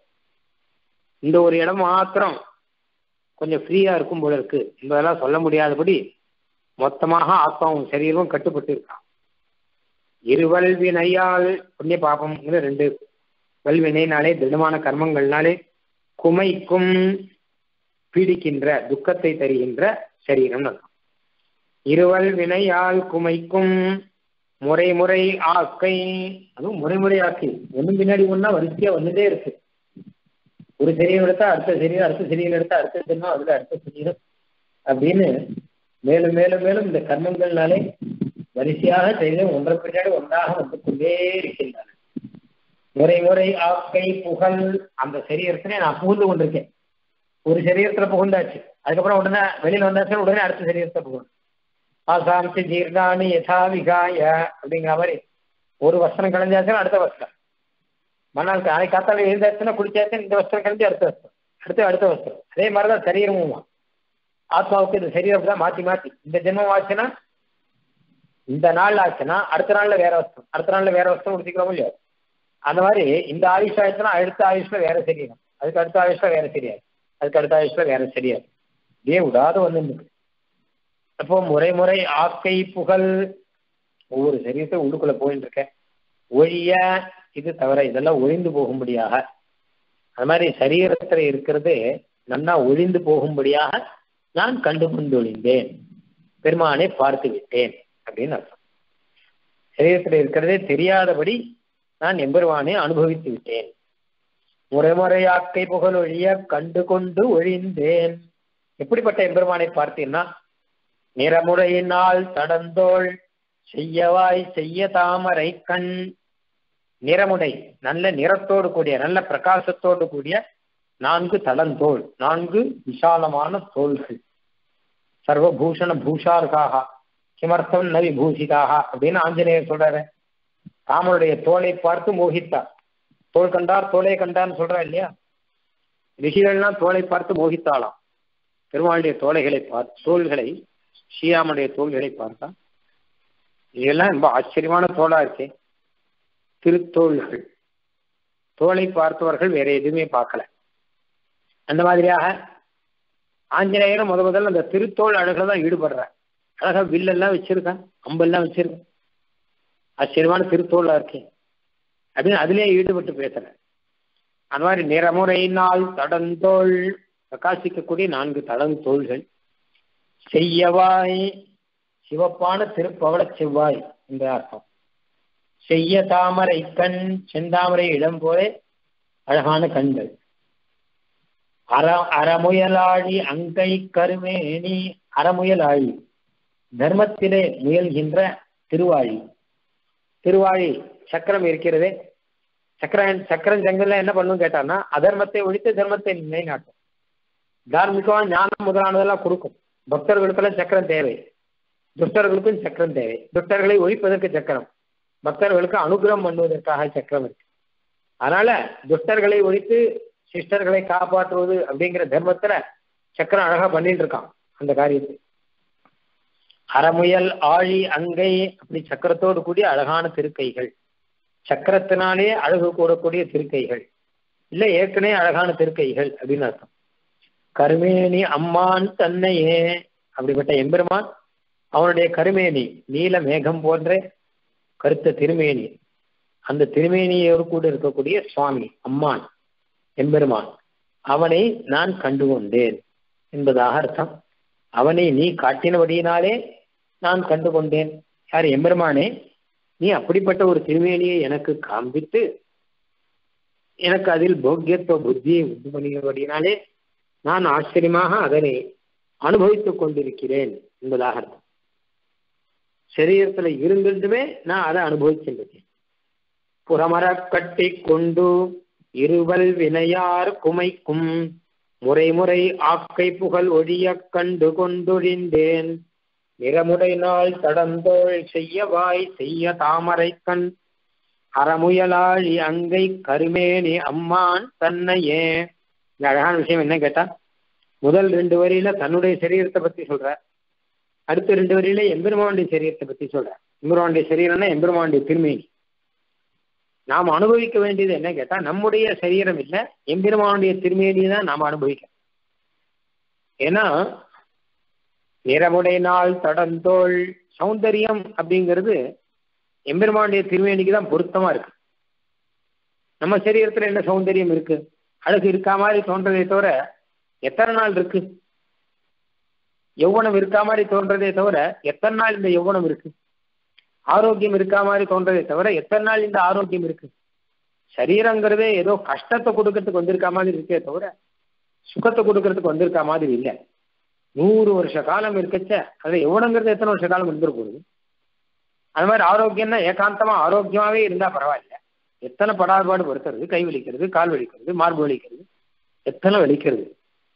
[SPEAKER 1] இந்த ஒரு இடம் மாத்திரம் கொஞ்சம் ஃப்ரீயா இருக்கும் போல இருக்கு என்பதெல்லாம் சொல்ல முடியாதபடி மொத்தமாக ஆத்மாவும் சரீரமும் கட்டுப்பட்டு இருக்கான் இருவல் வினையால் புண்ணிய பாபம்ங்கிற ரெண்டு வல்வினைனாலே திடமான கர்மங்கள்னாலே குமைக்கும் பீடிக்கின்ற துக்கத்தை தருகின்ற சரீரம் அர்த்தம் இருவல் வினையால் குமைக்கும் முறை முறை ஆக்கை அதுவும் முறை முறை ஆக்கை ஒன்னும் பின்னாடி ஒன்னா வரிசையா வந்துட்டே இருக்கு ஒரு சரீரம் எடுத்தா அடுத்த சரீரம் அடுத்த சரீரம் எடுத்தா அடுத்த சரீரம் அதுல அடுத்த சரீரம் அப்படின்னு மேலும் மேலும் மேலும் இந்த கர்மங்கள்னாலே வரிசையாக செய்து ஒன்றை பின்னாடி ஒன்றாக வந்து கொண்டே இருக்கின்றன முறை முறை ஆக்கை புகழ் அந்த சரீரத்திலே நான் புகுந்து கொண்டிருக்கேன் ஒரு சரீரத்துல புகுந்தாச்சு அதுக்கப்புறம் உடனே வெளியில வந்தாச்சு உடனே அடுத்த சரீரத்தை புகழும் ஆசாந்தி ஜீர்ணானி யதா விகாய அப்படிங்கிற மாதிரி ஒரு வஸ்திரம் கலைஞ்சாச்சுன்னா அடுத்த வஸ்திரம் மறுநாள் நாளைக்கு காத்தால எழுந்தாச்சுன்னா குளிச்சாச்சுன்னா இந்த வஸ்திரம் கழிஞ்சு அடுத்த வஸ்திரம் அடுத்து அடுத்த வஸ்திரம் அதே மாதிரிதான் சரீரமும் ஆத்மாவுக்கு இந்த சரீரம் தான் மாத்தி மாத்தி இந்த ஜென்மம் ஆச்சுன்னா இந்த நாள் ஆச்சுன்னா அடுத்த நாள்ல வேற வஸ்திரம் அடுத்த நாள்ல வேற வஸ்திரம் முடிச்சுக்கிறோம் இல்லையோ அந்த மாதிரி இந்த ஆயுஷ் ஆயிடுச்சுன்னா அடுத்த ஆயுஷ்ல வேற சரீரம் அதுக்கு அடுத்த ஆயுஷ்ல வேற சரியாது அதுக்கு அடுத்த ஆயுஷ்ல வேற சரியாது இதே விடாத வந்து அப்போ முறை முறை ஆக்கை புகழ் ஒவ்வொரு சரீரத்தை உள்ளுக்குள்ள போயிட்டு இருக்கேன் ஒழிய இது தவிர இதெல்லாம் ஒழிந்து போகும்படியாக அது மாதிரி சரீரத்துல இருக்கிறது நன்னா ஒழிந்து போகும்படியாக நான் கண்டு கொண்டொழிந்தேன் பெருமானை பார்த்து விட்டேன் அப்படின்னு அர்த்தம் சரீரத்தில் இருக்கிறதே தெரியாதபடி நான் எம்பெருமானை அனுபவித்து விட்டேன் முறைமுறையாக்கை புகழ் ஒழிய கண்டு கொண்டு ஒழிந்தேன் எப்படிப்பட்ட எம்பெருமானை பார்த்தீங்கன்னா நிறமுறையினால் தடந்தோள் செய்யவாய் செய்ய தாமரை கண் நிறமுடை நல்ல நிறத்தோடு கூடிய நல்ல பிரகாசத்தோடு கூடிய நான்கு தளந்தோள் நான்கு விசாலமான தோள்கள் சர்வபூஷண பூஷார்காக கிமர்த்தம் ந விபூஷிதாக அப்படின்னு ஆஞ்சநேயர் சொல்றாரு ராமனுடைய தோலை பார்த்து மோகித்தார் தோல் கண்டார் தோலை கண்டார்னு சொல்றா இல்லையா ரிஷிகள்லாம் தோலை பார்த்து மோகித்தாளாம் பெருமாளுடைய தோலைகளை பார்த்து தோள்களை ஸ்ரீராமனுடைய தோள்களை பார்த்தா இதெல்லாம் ரொம்ப ஆச்சரியமான தோளா இருக்கே திருத்தோள்கள் தோலை பார்த்தவர்கள் வேற எதுவுமே பார்க்கல அந்த மாதிரியாக ஆஞ்சநேயரும் முத முதல்ல அந்த திருத்தோள் அழகுல தான் ஈடுபடுறார் அழகா வில்லெல்லாம் வச்சிருக்கான் அம்பெல்லாம் வச்சிருக்கான் ஆச்சரியமான திருத்தோளா இருக்கேன் அப்படின்னு அதுலயே ஈடுபட்டு பேசுறேன் அந்த மாதிரி நிறமுறையினால் தடந்தோள் பிரகாசிக்கக்கூடிய நான்கு தடந்தோள்கள் செய்யவாய் சிவப்பான திருப்பவள செவ்வாய் என்ற அர்த்தம் செய்ய தாமரை கண் செந்தாமரை இடம் போல அழகான கண்கள் அற அறமுயலாழி அங்கை கருமேனி அறமுயலாழி தர்மத்திலே முயல்கின்ற திருவாழி திருவாழி சக்கரம் இருக்கிறதே சக்கரம் சக்கரம் ஜங்கல்ல என்ன பண்ணும் கேட்டான்னா அதர்மத்தை ஒழித்து தர்மத்தை நிலைநாட்டும் தார்மிகமா ஞானம் முதலானதெல்லாம் கொடுக்கும் பக்தர்களுக்கெல்லாம் சக்கரம் தேவை துஷ்டர்களுக்கும் சக்கரம் தேவை துஷ்டர்களை ஒழிப்பதற்கு சக்கரம் பக்தர்களுக்கு அனுகிரகம் பண்ணுவதற்காக சக்கரம் இருக்கு அதனால துஷ்டர்களை ஒழித்து சிஸ்டர்களை காப்பாற்றுவது அப்படிங்கிற தர்மத்துல சக்கரம் அழகா பண்ணிட்டு இருக்கான் அந்த காரியத்தை அறமுயல் ஆழி அங்கை அப்படி சக்கரத்தோடு கூடிய அழகான திருக்கைகள் சக்கரத்தினாலே அழகு கூடக்கூடிய திருக்கைகள் இல்ல ஏற்கனவே அழகான திருக்கைகள் அப்படின்னு அர்த்தம் கருமேனி அம்மான் தன்னையே அப்படிப்பட்ட எம்பெருமான் அவனுடைய கருமேனி நீல மேகம் போன்ற கருத்த திருமேனி அந்த திருமேனியோடு கூட இருக்கக்கூடிய சுவாமி அம்மான் எம்பெருமான் அவனை நான் கண்டு கொண்டேன் என்பதாக அர்த்தம் அவனை நீ காட்டினபடியினாலே நான் கண்டு கொண்டேன் யார் எம்பெருமானே நீ அப்படிப்பட்ட ஒரு திருமேனியை எனக்கு காண்பித்து எனக்கு அதில் போக்கியத்துவ புத்தியை உண்டு பண்ணினபடியினாலே நான் ஆச்சரியமாக அதனை அனுபவித்துக் கொண்டிருக்கிறேன் என்பதாக அர்த்தம் சரீரத்துல இருந்துட்டுமே நான் அதை அனுபவிச்சிருக்கேன் புறமர கட்டி கொண்டு இருவல் வினையார் குமைக்கும் முறை முறை ஆக்கை புகழ் ஒழிய கண்டு கொண்டொழிந்தேன் நிறமுடை நாள் தடந்தோள் செய்யவாய் செய்ய தாமரை கண் அறமுயலாழி அங்கை கருமேனி அம்மான் தன்னையே இந்த அழகான விஷயம் என்ன கேட்டா முதல் ரெண்டு வரியில தன்னுடைய சரீரத்தை பத்தி சொல்ற அடுத்த ரெண்டு வரியில எம்பெருமானுடைய சரீரத்தை பத்தி சொல்ற எம்பெருமானுடைய சரீரம்னா எம்பெருமானுடைய திருமேனி நாம் அனுபவிக்க வேண்டியது என்ன கேட்டா நம்முடைய சரீரம் இல்லை எம்பெருமானுடைய திருமேனியை தான் நாம் அனுபவிக்கணும் ஏன்னா நிறமுடைய நாள் தடந்தோள் சௌந்தரியம் அப்படிங்கிறது எம்பெருமானுடைய திருமேனிக்கு தான் பொருத்தமா இருக்கு நம்ம சரீரத்துல என்ன சௌந்தரியம் இருக்கு அழகு இருக்கா மாதிரி தோன்றதே தவிர எத்தனை நாள் இருக்கு யௌவனம் இருக்கா மாதிரி தோன்றதே தவிர எத்தனை நாள் இந்த யௌவனம் இருக்கு ஆரோக்கியம் இருக்கா மாதிரி தோன்றதே தவிர எத்தனை நாள் இந்த ஆரோக்கியம் இருக்கு சரீரங்கிறதே ஏதோ கஷ்டத்தை கொடுக்கறதுக்கு வந்திருக்கா மாதிரி இருக்கே தவிர சுகத்தை கொடுக்கறதுக்கு வந்திருக்கா மாதிரி இல்லை நூறு வருஷ காலம் இருக்கச்ச அது எவ்வளோங்கிறது எத்தனை வருஷ காலம் இருந்துரு போகுது அது மாதிரி ஆரோக்கியம்னா ஏகாந்தமா ஆரோக்கியமாவே இருந்தா பரவாயில்ல எத்தனை படாபாடு பொறுக்கிறது கை வலிக்கிறது கால் வலிக்கிறது மார்பு வலிக்கிறது எத்தனை வலிக்கிறது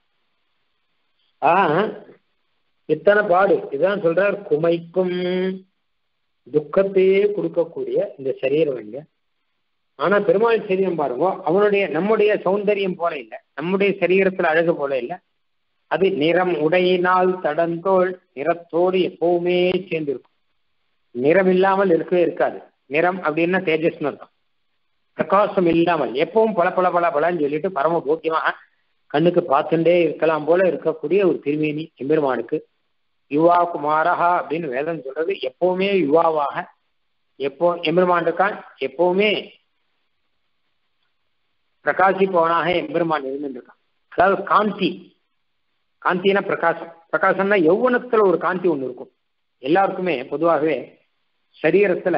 [SPEAKER 1] ஆஹ் எத்தனை பாடு இதுதான் சொல்றார் குமைக்கும் துக்கத்தையே கொடுக்கக்கூடிய இந்த சரீரம் இல்ல ஆனா பெருமாள் சரீரம் பாருங்க அவனுடைய நம்முடைய சௌந்தரியம் போல இல்லை நம்முடைய சரீரத்துல அழகு போல இல்லை அது நிறம் உடையினால் தடந்தோள் நிறத்தோடு எப்பவுமே சேர்ந்து இருக்கும் நிறம் இல்லாமல் இருக்கவே இருக்காது நிறம் அப்படின்னா தேஜஸ்னு அர்த்தம் பிரகாசம் இல்லாமல் எப்பவும் பல பல பல பலன்னு சொல்லிட்டு பரம போக்கியமாக கண்ணுக்கு பார்த்துட்டே இருக்கலாம் போல இருக்கக்கூடிய ஒரு திருமேனி எம்பெருமானுக்கு யுவா குமாரஹா அப்படின்னு வேதம் சொல்றது எப்பவுமே யுவாவாக எப்போ எம்பெருமான் இருக்கான் எப்பவுமே பிரகாசிப்பவனாக எம்பெருமான் இருந்துருக்கான் அதாவது காந்தி காந்தினா பிரகாசம் பிரகாசம்னா யௌவனத்துல ஒரு காந்தி ஒன்று இருக்கும் எல்லாருக்குமே பொதுவாகவே சரீரத்துல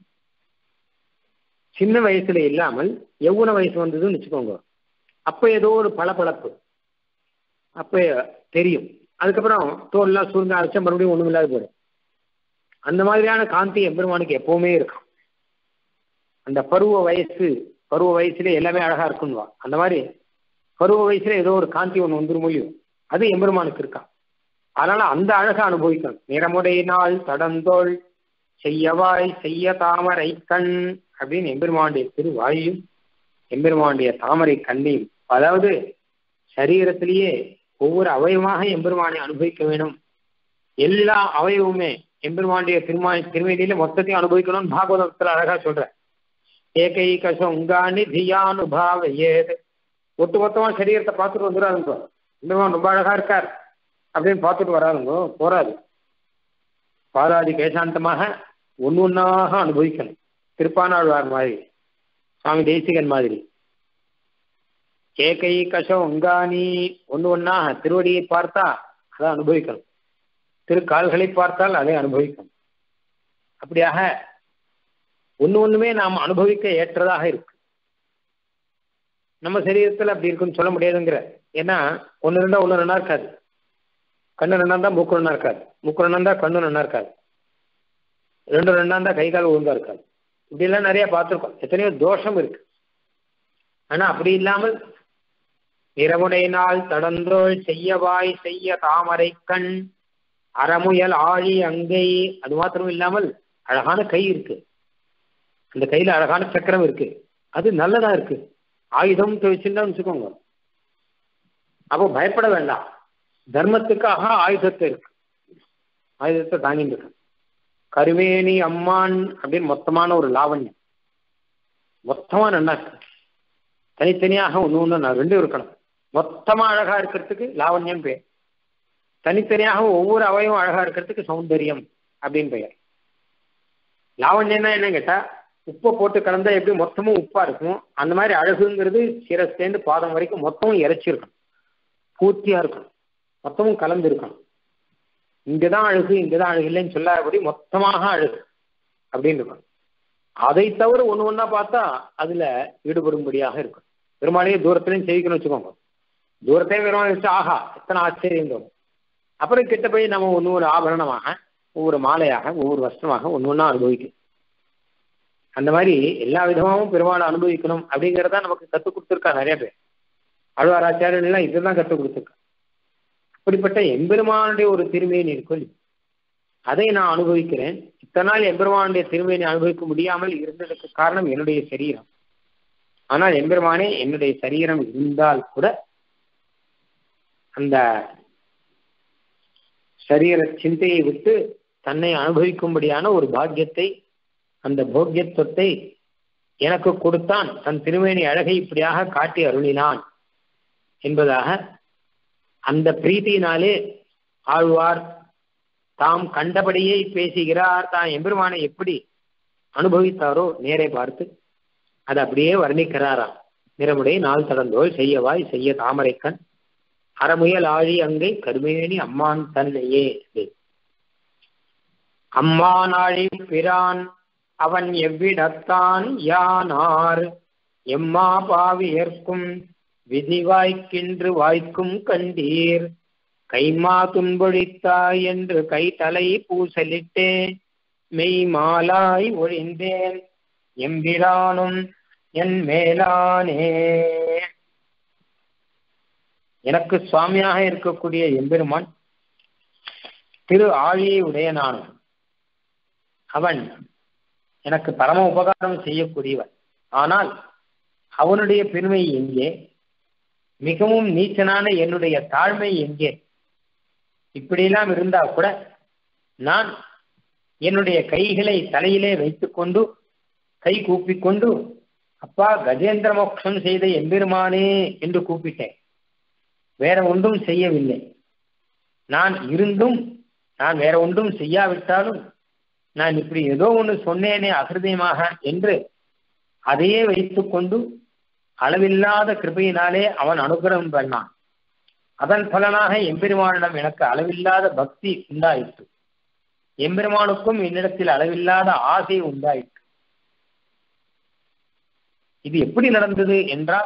[SPEAKER 1] சின்ன வயசுல இல்லாமல் யௌவன வயசு வந்ததுன்னு வச்சுக்கோங்க அப்ப ஏதோ ஒரு பளபளப்பு அப்ப தெரியும் அதுக்கப்புறம் தோல்லாம் சுருங்க அரைச்சா மறுபடியும் ஒண்ணும் இல்லாத போயிடும் அந்த மாதிரியான காந்தி எம்பெருமானுக்கு எப்பவுமே இருக்கும் அந்த பருவ வயசு பருவ வயசுல எல்லாமே அழகா இருக்குன்னுவா அந்த மாதிரி பருவ வயசுல ஏதோ ஒரு காந்தி ஒன்று வந்துரும் முடியும் அது எம்பெருமானுக்கு இருக்கான் அதனால அந்த அழகை அனுபவிக்கணும் நிறமுடையினால் தடந்தோள் செய்யவாய் செய்ய தாமரை கண் அப்படின்னு எம்பெருமானுடைய திருவாயும் எம்பெருமானுடைய தாமரை கண்ணையும் அதாவது சரீரத்திலேயே ஒவ்வொரு அவயவமாக எம்பெருமானை அனுபவிக்க வேணும் எல்லா அவயவுமே எம்பெருமானுடைய திருமா திருமேனியில மொத்தத்தையும் அனுபவிக்கணும்னு பாகவதத்துல அழகா சொல்ற ஏகைக சொங்காணி தியானுபாவையேது ஒட்டு மொத்தமா சரீரத்தை பார்த்துட்டு வந்துடாதுங்க எம்பெருமான் ரொம்ப அழகா இருக்கார் அப்படின்னு பார்த்துட்டு வராதுங்க போராது பாராதி கேசாந்தமாக ஒன்று ஒன்றாக அனுபவிக்கணும் திருப்பானாழ்வார் மாதிரி சுவாமி தேசிகன் மாதிரி ஏகை கஷம் உங்கானி ஒன்று ஒன்றாக திருவடியை பார்த்தா அதை அனுபவிக்கணும் திருக்கால்களை பார்த்தால் அதை அனுபவிக்கணும் அப்படியாக ஒன்று ஒன்றுமே நாம் அனுபவிக்க ஏற்றதாக இருக்கு நம்ம சரீரத்தில் அப்படி இருக்குன்னு சொல்ல முடியாதுங்கிற ஏன்னா ஒன்று இருந்தா ஒன்று ரெண்டா இருக்காது கண்ணு ரெண்டா இருந்தா மூக்கு ரெண்டா இருக்காது மூக்கு ரெண்டா இருந்தா கண்ணு ரெண்டா இருக்காது ரெண்டு ரெண்டா இருந்தா கை கால் ஒழுங்கா இருக்காது இப்படிலாம் நிறைய பார்த்துருக்கோம் எத்தனையோ தோஷம் இருக்கு ஆனா அப்படி இல்லாமல் நிறமுடையினால் தடந்தோள் செய்யவாய் செய்ய தாமரை கண் அறமுயல் ஆழி அங்கை அது மாத்திரம் இல்லாமல் அழகான கை இருக்கு அந்த கையில அழகான சக்கரம் இருக்கு அது நல்லதா இருக்கு ஆயுதம் வச்சுருந்தா வச்சுக்கோங்க அப்போ பயப்பட வேண்டாம் தர்மத்துக்காக ஆயுதத்தை இருக்கு ஆயுதத்தை தாங்கிட்டு இருக்கு கருவேணி அம்மான் அப்படின்னு மொத்தமான ஒரு லாவண்யம் மொத்தமா நல்லா இருக்கு தனித்தனியாக ஒன்று ஒன்று நான் ரெண்டும் இருக்கணும் மொத்தமா அழகா இருக்கிறதுக்கு லாவண்யம் பேர் தனித்தனியாக ஒவ்வொரு அவயவும் அழகா இருக்கிறதுக்கு சௌந்தரியம் அப்படின்னு பெயர் லாவண்யம்னா என்ன கேட்டா உப்பை போட்டு கலந்தா எப்படி மொத்தமும் உப்பா இருக்கும் அந்த மாதிரி அழகுங்கிறது சிரஸ்லேருந்து பாதம் வரைக்கும் மொத்தமும் இறைச்சிருக்கும் பூர்த்தியா இருக்கும் மொத்தமும் கலந்து இருக்கணும் இங்கதான் அழகு இங்கதான் அழகு இல்லைன்னு சொல்லாதபடி மொத்தமாக அழகு அப்படின்னு இருக்கும் அதை தவிர ஒண்ணு ஒன்னா பார்த்தா அதுல ஈடுபடும்படியாக இருக்கும் பெருமாளையே தூரத்துலையும் செய்திக்கணும் வச்சுக்கோங்க தூரத்தையும் பெருமாள் வச்சு ஆஹா எத்தனை ஆச்சரியம் தோணும் அப்புறம் கிட்ட போய் நம்ம ஒன்று ஒரு ஆபரணமாக ஒவ்வொரு மாலையாக ஒவ்வொரு வஸ்திரமாக ஒன்று ஒன்றா அனுபவிக்கும் அந்த மாதிரி எல்லா விதமாகவும் பெருமாளை அனுபவிக்கணும் அப்படிங்கிறத நமக்கு கற்றுக் கொடுத்துருக்கா நிறைய பேர் அழ்வாராச்சாரியன் எல்லாம் இதுதான் கற்றுக் கொடுத்துருக்கா அப்படிப்பட்ட எம்பெருமானுடைய ஒரு திருமையின் இருக்கும் அதை நான் அனுபவிக்கிறேன் இத்தனை நாள் எம்பெருமானுடைய திருமையை அனுபவிக்க முடியாமல் இருந்ததுக்கு காரணம் என்னுடைய சரீரம் ஆனால் எம்பெருமானே என்னுடைய சரீரம் இருந்தால் கூட அந்த சரீர சிந்தையை விட்டு தன்னை அனுபவிக்கும்படியான ஒரு பாக்கியத்தை அந்த போக்கியத்துவத்தை எனக்கு கொடுத்தான் தன் திருமேனி அழகை இப்படியாக காட்டி அருளினான் என்பதாக அந்த பிரீத்தியினாலே ஆழ்வார் தாம் கண்டபடியே பேசுகிறார் தான் எம்பெருமானை எப்படி அனுபவித்தாரோ நேரே பார்த்து அதை அப்படியே வர்ணிக்கிறாராம் நிறமுடைய நாள் தடந்தோல் செய்யவாய் செய்ய தாமரைக்கண் அறமுயல் ஆழி அங்கை கருமேனி அம்மான் தன்னையே அம்மான் ஆழி பிரான் அவன் எவ்விடத்தான் யானார் எம்மா பாவி ஏற்கும் விதி வாய்க்கின்று வாய்க்கும் கண்டீர் கைமா துன்பொழித்தாய் என்று கை தலை பூசலிட்டே மெய் மாலாய் ஒழிந்தேன் எம்பிரானும் என் மேலானே எனக்கு சுவாமியாக இருக்கக்கூடிய எம்பெருமான் திரு ஆழியை உடையனானவன் அவன் எனக்கு பரம உபகாரம் செய்யக்கூடியவன் ஆனால் அவனுடைய பெருமை எங்கே மிகவும் நீச்சனான என்னுடைய தாழ்மை எங்கே இப்படியெல்லாம் இருந்தா கூட நான் என்னுடைய கைகளை தலையிலே வைத்துக்கொண்டு கை கூப்பிக்கொண்டு அப்பா கஜேந்திர மோட்சம் செய்த எம்பெருமானே என்று கூப்பிட்டேன் வேற ஒன்றும் செய்யவில்லை நான் இருந்தும் நான் வேற ஒன்றும் செய்யாவிட்டாலும் நான் இப்படி ஏதோ ஒன்று சொன்னேனே அகிருதயமாக என்று அதையே வைத்துக்கொண்டு அளவில்லாத கிருபையினாலே அவன் அனுகிரகம் பண்ணான் அதன் பலனாக எம்பெருமானிடம் எனக்கு அளவில்லாத பக்தி உண்டாயிற்று எம்பெருமானுக்கும் என்னிடத்தில் அளவில்லாத ஆசை உண்டாயிற்று இது எப்படி நடந்தது என்றால்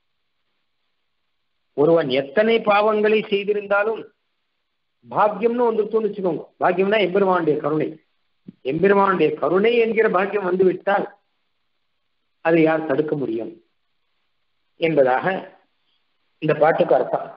[SPEAKER 1] ஒருவன் எத்தனை பாவங்களை செய்திருந்தாலும் பாக்கியம்னு வந்துருச்சுன்னு வச்சுக்கோங்க பாக்கியம்னா எம்பெருமானுடைய கருணை எம்பெருமானுடைய கருணை என்கிற பாக்கியம் வந்து விட்டால் அதை யார் தடுக்க முடியும் என்பதாக இந்த பாட்டுக்கு அர்த்தம்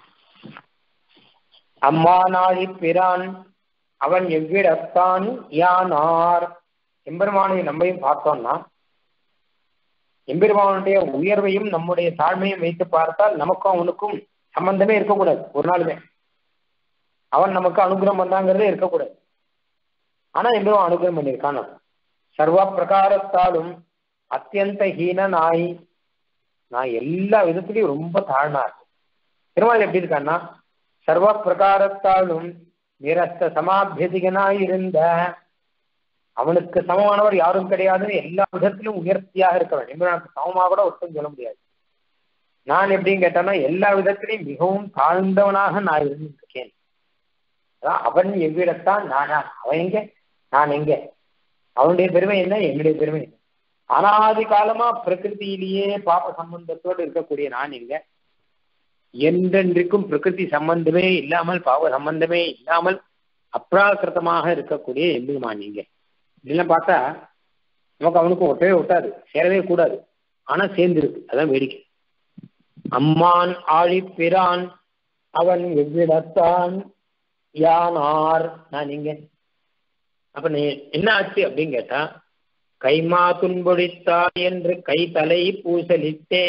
[SPEAKER 1] அம்மா நாழி பிரான் அவன் எவ்விடத்தான் யானார் எம்பெருமானை நம்மையும் பார்த்தோம்னா எம்பெருமானுடைய உயர்வையும் நம்முடைய தாழ்மையும் வைத்து பார்த்தால் நமக்கும் அவனுக்கும் சம்பந்தமே இருக்கக்கூடாது ஒரு நாளுமே அவன் நமக்கு அனுகிரகம் பண்ணாங்கிறதே இருக்கக்கூடாது ஆனா எம்பெருமான் அனுகிரகம் பண்ணியிருக்கான் சர்வ பிரகாரத்தாலும் அத்தியந்த ஹீன நாய் நான் எல்லா விதத்திலையும் ரொம்ப தாழ்னா இருக்கு பெருமாள் எப்படி இருக்கான்னா சர்வ பிரகாரத்தாலும் நிரஸ்த சமாபியதிகனாய் இருந்த அவனுக்கு சமமானவர் யாரும் கிடையாதுன்னு எல்லா விதத்திலும் உயர்த்தியாக இருக்க வேண்டும் எனக்கு சமமாக கூட ஒருத்தம் சொல்ல முடியாது நான் எப்படின்னு கேட்டேன்னா எல்லா விதத்திலையும் மிகவும் தாழ்ந்தவனாக நான் இருந்திருக்கேன் அதான் அவன் எவ்விடத்தான் நானா அவன் எங்க நான் எங்க அவனுடைய பெருமை என்ன என்னுடைய பெருமை என்ன அனாதி காலமா பிரகிருதியிலேயே பாப்ப சம்பந்தத்தோடு இருக்கக்கூடிய நான் எங்க என்றென்றைக்கும் பிரகிருதி சம்பந்தமே இல்லாமல் பாவ சம்பந்தமே இல்லாமல் அப்ராக்கிருத்தமாக இருக்கக்கூடிய எம்பெருமான் நீங்க இதெல்லாம் பார்த்தா நமக்கு அவனுக்கும் ஒட்டவே ஒட்டாது சேரவே கூடாது ஆனா சேர்ந்திருக்கு அதான் வேடிக்கை அம்மான் ஆழி பிரான் அவன் எவ்விடத்தான் யானார் நான் நீங்க அப்ப நீ என்ன ஆச்சு அப்படின்னு கேட்டா கைமா துன்பொழித்தாய் என்று கை தலை பூசலிட்டே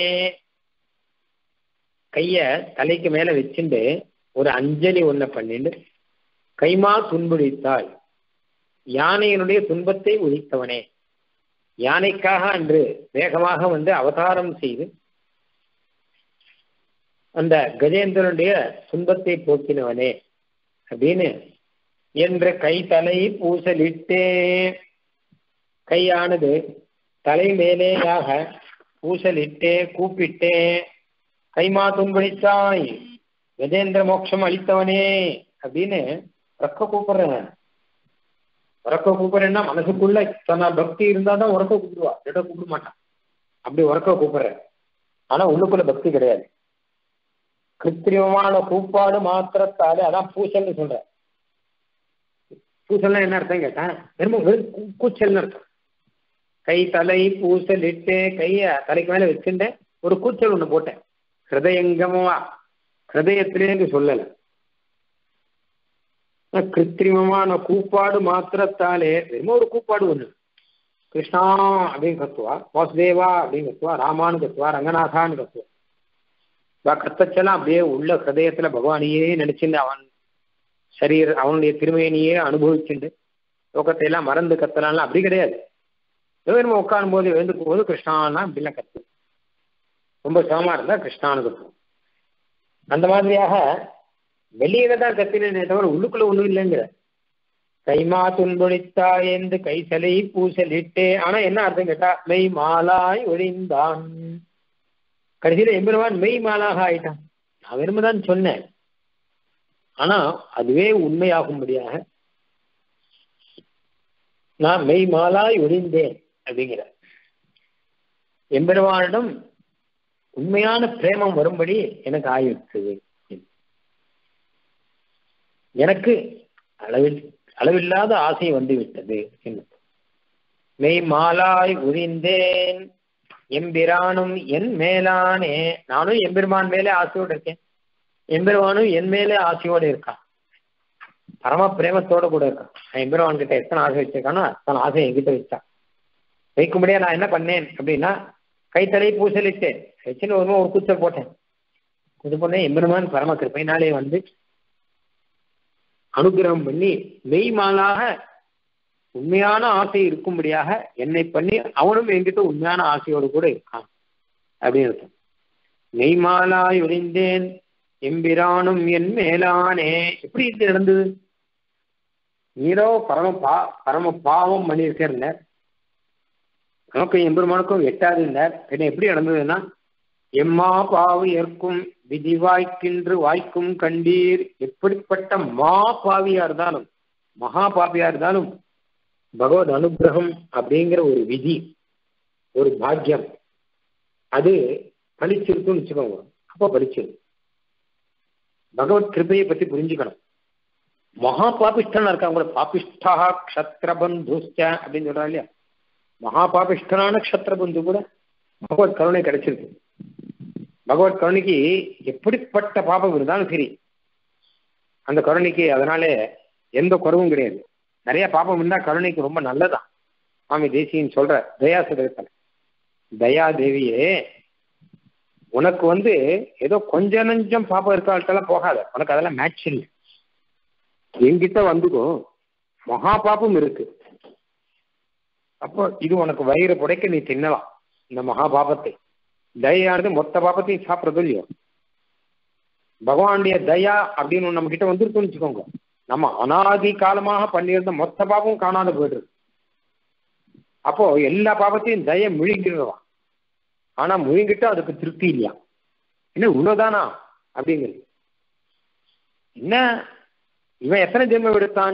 [SPEAKER 1] கைய தலைக்கு மேல வச்சுட்டு ஒரு அஞ்சலி ஒன்ன பண்ணிட்டு கைமா துன்புடித்தாய் யானையினுடைய துன்பத்தை ஒழித்தவனே யானைக்காக அன்று வேகமாக வந்து அவதாரம் செய்து அந்த கஜேந்திரனுடைய துன்பத்தை போக்கினவனே அப்படின்னு என்ற கை தலை பூசலிட்டே கையானது தலை மேலேயாக பூசலிட்டே கூப்பிட்டே கைமா துன்பளித்தாய் கஜேந்திர மோட்சம் அளித்தவனே அப்படின்னு ரக்க கூப்பிடுறேன் உறக்க கூப்பிடுறேன்னா மனசுக்குள்ள தன்ன பக்தி இருந்தாதான் உறக்க கூப்பிடுவா இட கூப்பிட மாட்டான் அப்படி உறக்க கூப்பிடுறேன் ஆனா உள்ளுக்குள்ள பக்தி கிடையாது கிருத்திரிமமான கூப்பாடு மாத்திரத்தாலே அதான் பூசல்னு சொல்ற பூசல்னா என்ன அர்த்தம் கேட்டேன் வெறும் கூச்சல்னு அர்த்தம் கை தலை பூசல் இட்டு கைய தலைக்கு மேல வச்சுட்டேன் ஒரு கூச்சல் ஒண்ணு போட்டேன் ஹிருதயங்கமா ஹிருதயத்திலேருந்து சொல்லல கிருத்திரிமமான கூப்பாடு மாத்திரத்தாலே வெறும் ஒரு கூப்பாடு ஒண்ணு கிருஷ்ணா அப்படின்னு கத்துவா வாசுதேவா அப்படின்னு கத்துவா ராமான்னு கத்துவா ரங்கநாதான்னு கத்துவா கத்தச்செல்லாம் அப்படியே உள்ள ஹிருதயத்துல பகவானையே நினைச்சுட்டு அவன் சரீர அவனுடைய திருமையனையே அனுபவிச்சுண்டு லோகத்தை எல்லாம் மறந்து கத்தலாம்லாம் அப்படி கிடையாது நம்ம உட்காரும் போது எழுந்துக்கும் போது கிருஷ்ணான்னா அப்படிலாம் கத்து ரொம்ப சிரமமா இருந்தா கிருஷ்ணான்னு கத்துவோம் அந்த மாதிரியாக வெளியில தான் கத்தினே தவிர உள்ளுக்குள்ள ஒண்ணும் இல்லைங்கிற கைமா துன்பொழித்தா என்று கை சலை பூசலிட்டே ஆனா என்ன அர்த்தம் கேட்டா மெய் மாலாய் ஒழிந்தான் கடைசியில எம்பெருமான் மெய் மாலாக ஆயிட்டான் நான் வெறுமதான் சொன்னேன் ஆனா அதுவே உண்மையாகும்படியாக நான் மெய் மாலாய் ஒழிந்தேன் அப்படிங்கிற எம்பெருமானிடம் உண்மையான பிரேமம் வரும்படி எனக்கு ஆயிடுச்சு எனக்கு அளவில் அளவில்லாத ஆசை வந்து விட்டது மெய் மாலாய் உரிந்தேன் எம்பிரானும் என் மேலானே நானும் எம்பெருமான் மேலே ஆசையோடு இருக்கேன் எம்பெருமானும் என் மேலே ஆசையோடு இருக்கான் பரம பிரேமத்தோட கூட இருக்கான் நான் எம்பெருமான் கிட்ட எத்தனை ஆசை வச்சிருக்கானோ அத்தனை ஆசை என்கிட்ட வச்சான் வைக்கும்படியா நான் என்ன பண்ணேன் அப்படின்னா கைத்தலை பூசலிட்டேன் வச்சுன்னு ஒரு ஒரு கூச்சல் போட்டேன் இது பண்ணேன் எம்பெருமான் பரம கிருப்பைனாலே வந்து அனுகிரகம் பண்ணி மெய்மாலாக உண்மையான ஆசை இருக்கும்படியாக என்னை பண்ணி அவனும் என்கிட்ட உண்மையான ஆசையோடு கூட இருக்கான் அப்படின்னு அர்த்தம் மெய்மாலாய் உறிந்தேன் எம்பிரானும் என் மேலானே எப்படி இது நடந்தது நீரோ பரம பா பரம பாவம் பண்ணியிருக்கேன் நமக்கும் எம்பெருமானுக்கும் எட்டாது இருந்தார் பின்ன எப்படி நடந்ததுன்னா எம்மா பாவு ஏற்கும் விதி வாய்க்கின்று வாய்க்கும் கண்டீர் எப்படிப்பட்ட மா பாவியா இருந்தாலும் மகா பாவியா இருந்தாலும் பகவத் அனுகிரகம் அப்படிங்கிற ஒரு விதி ஒரு பாக்கியம் அது பலிச்சிருக்குன்னு வச்சுக்கோங்க அப்போ பலிச்சிரு பகவத் கிருபையை பத்தி புரிஞ்சுக்கணும் மகா பாபிஷ்டனா இருக்காங்க கூட பாபிஷ்டா க்ஷத்ரபந்துஷ்ட அப்படின்னு சொல்றா இல்லையா மகா பாபிஷ்டனான க்ஷத்திர பந்து கூட பகவத் கருணை கிடைச்சிருக்கு பகவத் கருணைக்கு எப்படிப்பட்ட பாபம் இருந்தாலும் சரி அந்த கருணைக்கு அதனால எந்த குறவும் கிடையாது நிறைய பாபம் இருந்தா கருணைக்கு ரொம்ப நல்லதான் சுவாமி தேசியன் சொல்ற தயா சதகத்தில் தயா தேவியே உனக்கு வந்து ஏதோ கொஞ்ச நஞ்சம் பாப்பம் இருக்காட்டெல்லாம் போகாத உனக்கு அதெல்லாம் மேட்ச் இல்லை என்கிட்ட வந்துக்கோ மகா பாப்பம் இருக்கு அப்போ இது உனக்கு வயிறு புடைக்க நீ தின்னலாம் இந்த மகா பாபத்தை தயானது மொத்த பாபத்தையும் சாப்பிட்றது இல்லையோ பகவானுடைய தயா அப்படின்னு நம்ம கிட்ட வந்துருக்குன்னு வச்சுக்கோங்க நம்ம அனாதி காலமாக பண்ணியிருந்த மொத்த பாபமும் காணாத போயிடுது அப்போ எல்லா பாபத்தையும் தய முழுங்கிடுவான் ஆனா முழுங்கிட்டு அதுக்கு திருப்தி இல்லையா என்ன இவ்வளவுதானா அப்படிங்கிறது என்ன இவன் எத்தனை ஜென்மம் எடுத்தான்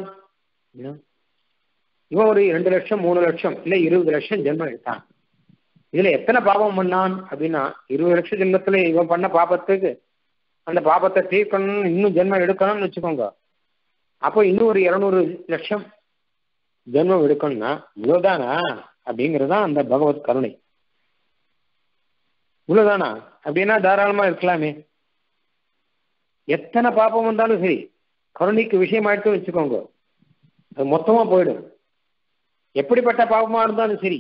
[SPEAKER 1] இவன் ஒரு ரெண்டு லட்சம் மூணு லட்சம் இல்ல இருபது லட்சம் ஜென்மம் எடுத்தான் இதுல எத்தனை பாபம் பண்ணான் அப்படின்னா இருபது லட்சம் ஜென்மத்துல இவன் பண்ண பாபத்துக்கு அந்த பாபத்தை தீர்க்கணும் இன்னும் ஜென்மம் எடுக்கணும்னு வச்சுக்கோங்க அப்போ இன்னும் ஒரு இருநூறு லட்சம் ஜென்மம் எடுக்கணும்னா இவ்வளவுதானா அப்படிங்கறதுதான் அந்த பகவத் கருணை இவ்வளவுதானா அப்படின்னா தாராளமா இருக்கலாமே எத்தனை பாப்பம் வந்தாலும் சரி கருணைக்கு விஷயமாயிட்டு வச்சுக்கோங்க அது மொத்தமா போயிடும் எப்படிப்பட்ட பாவமா இருந்தாலும் சரி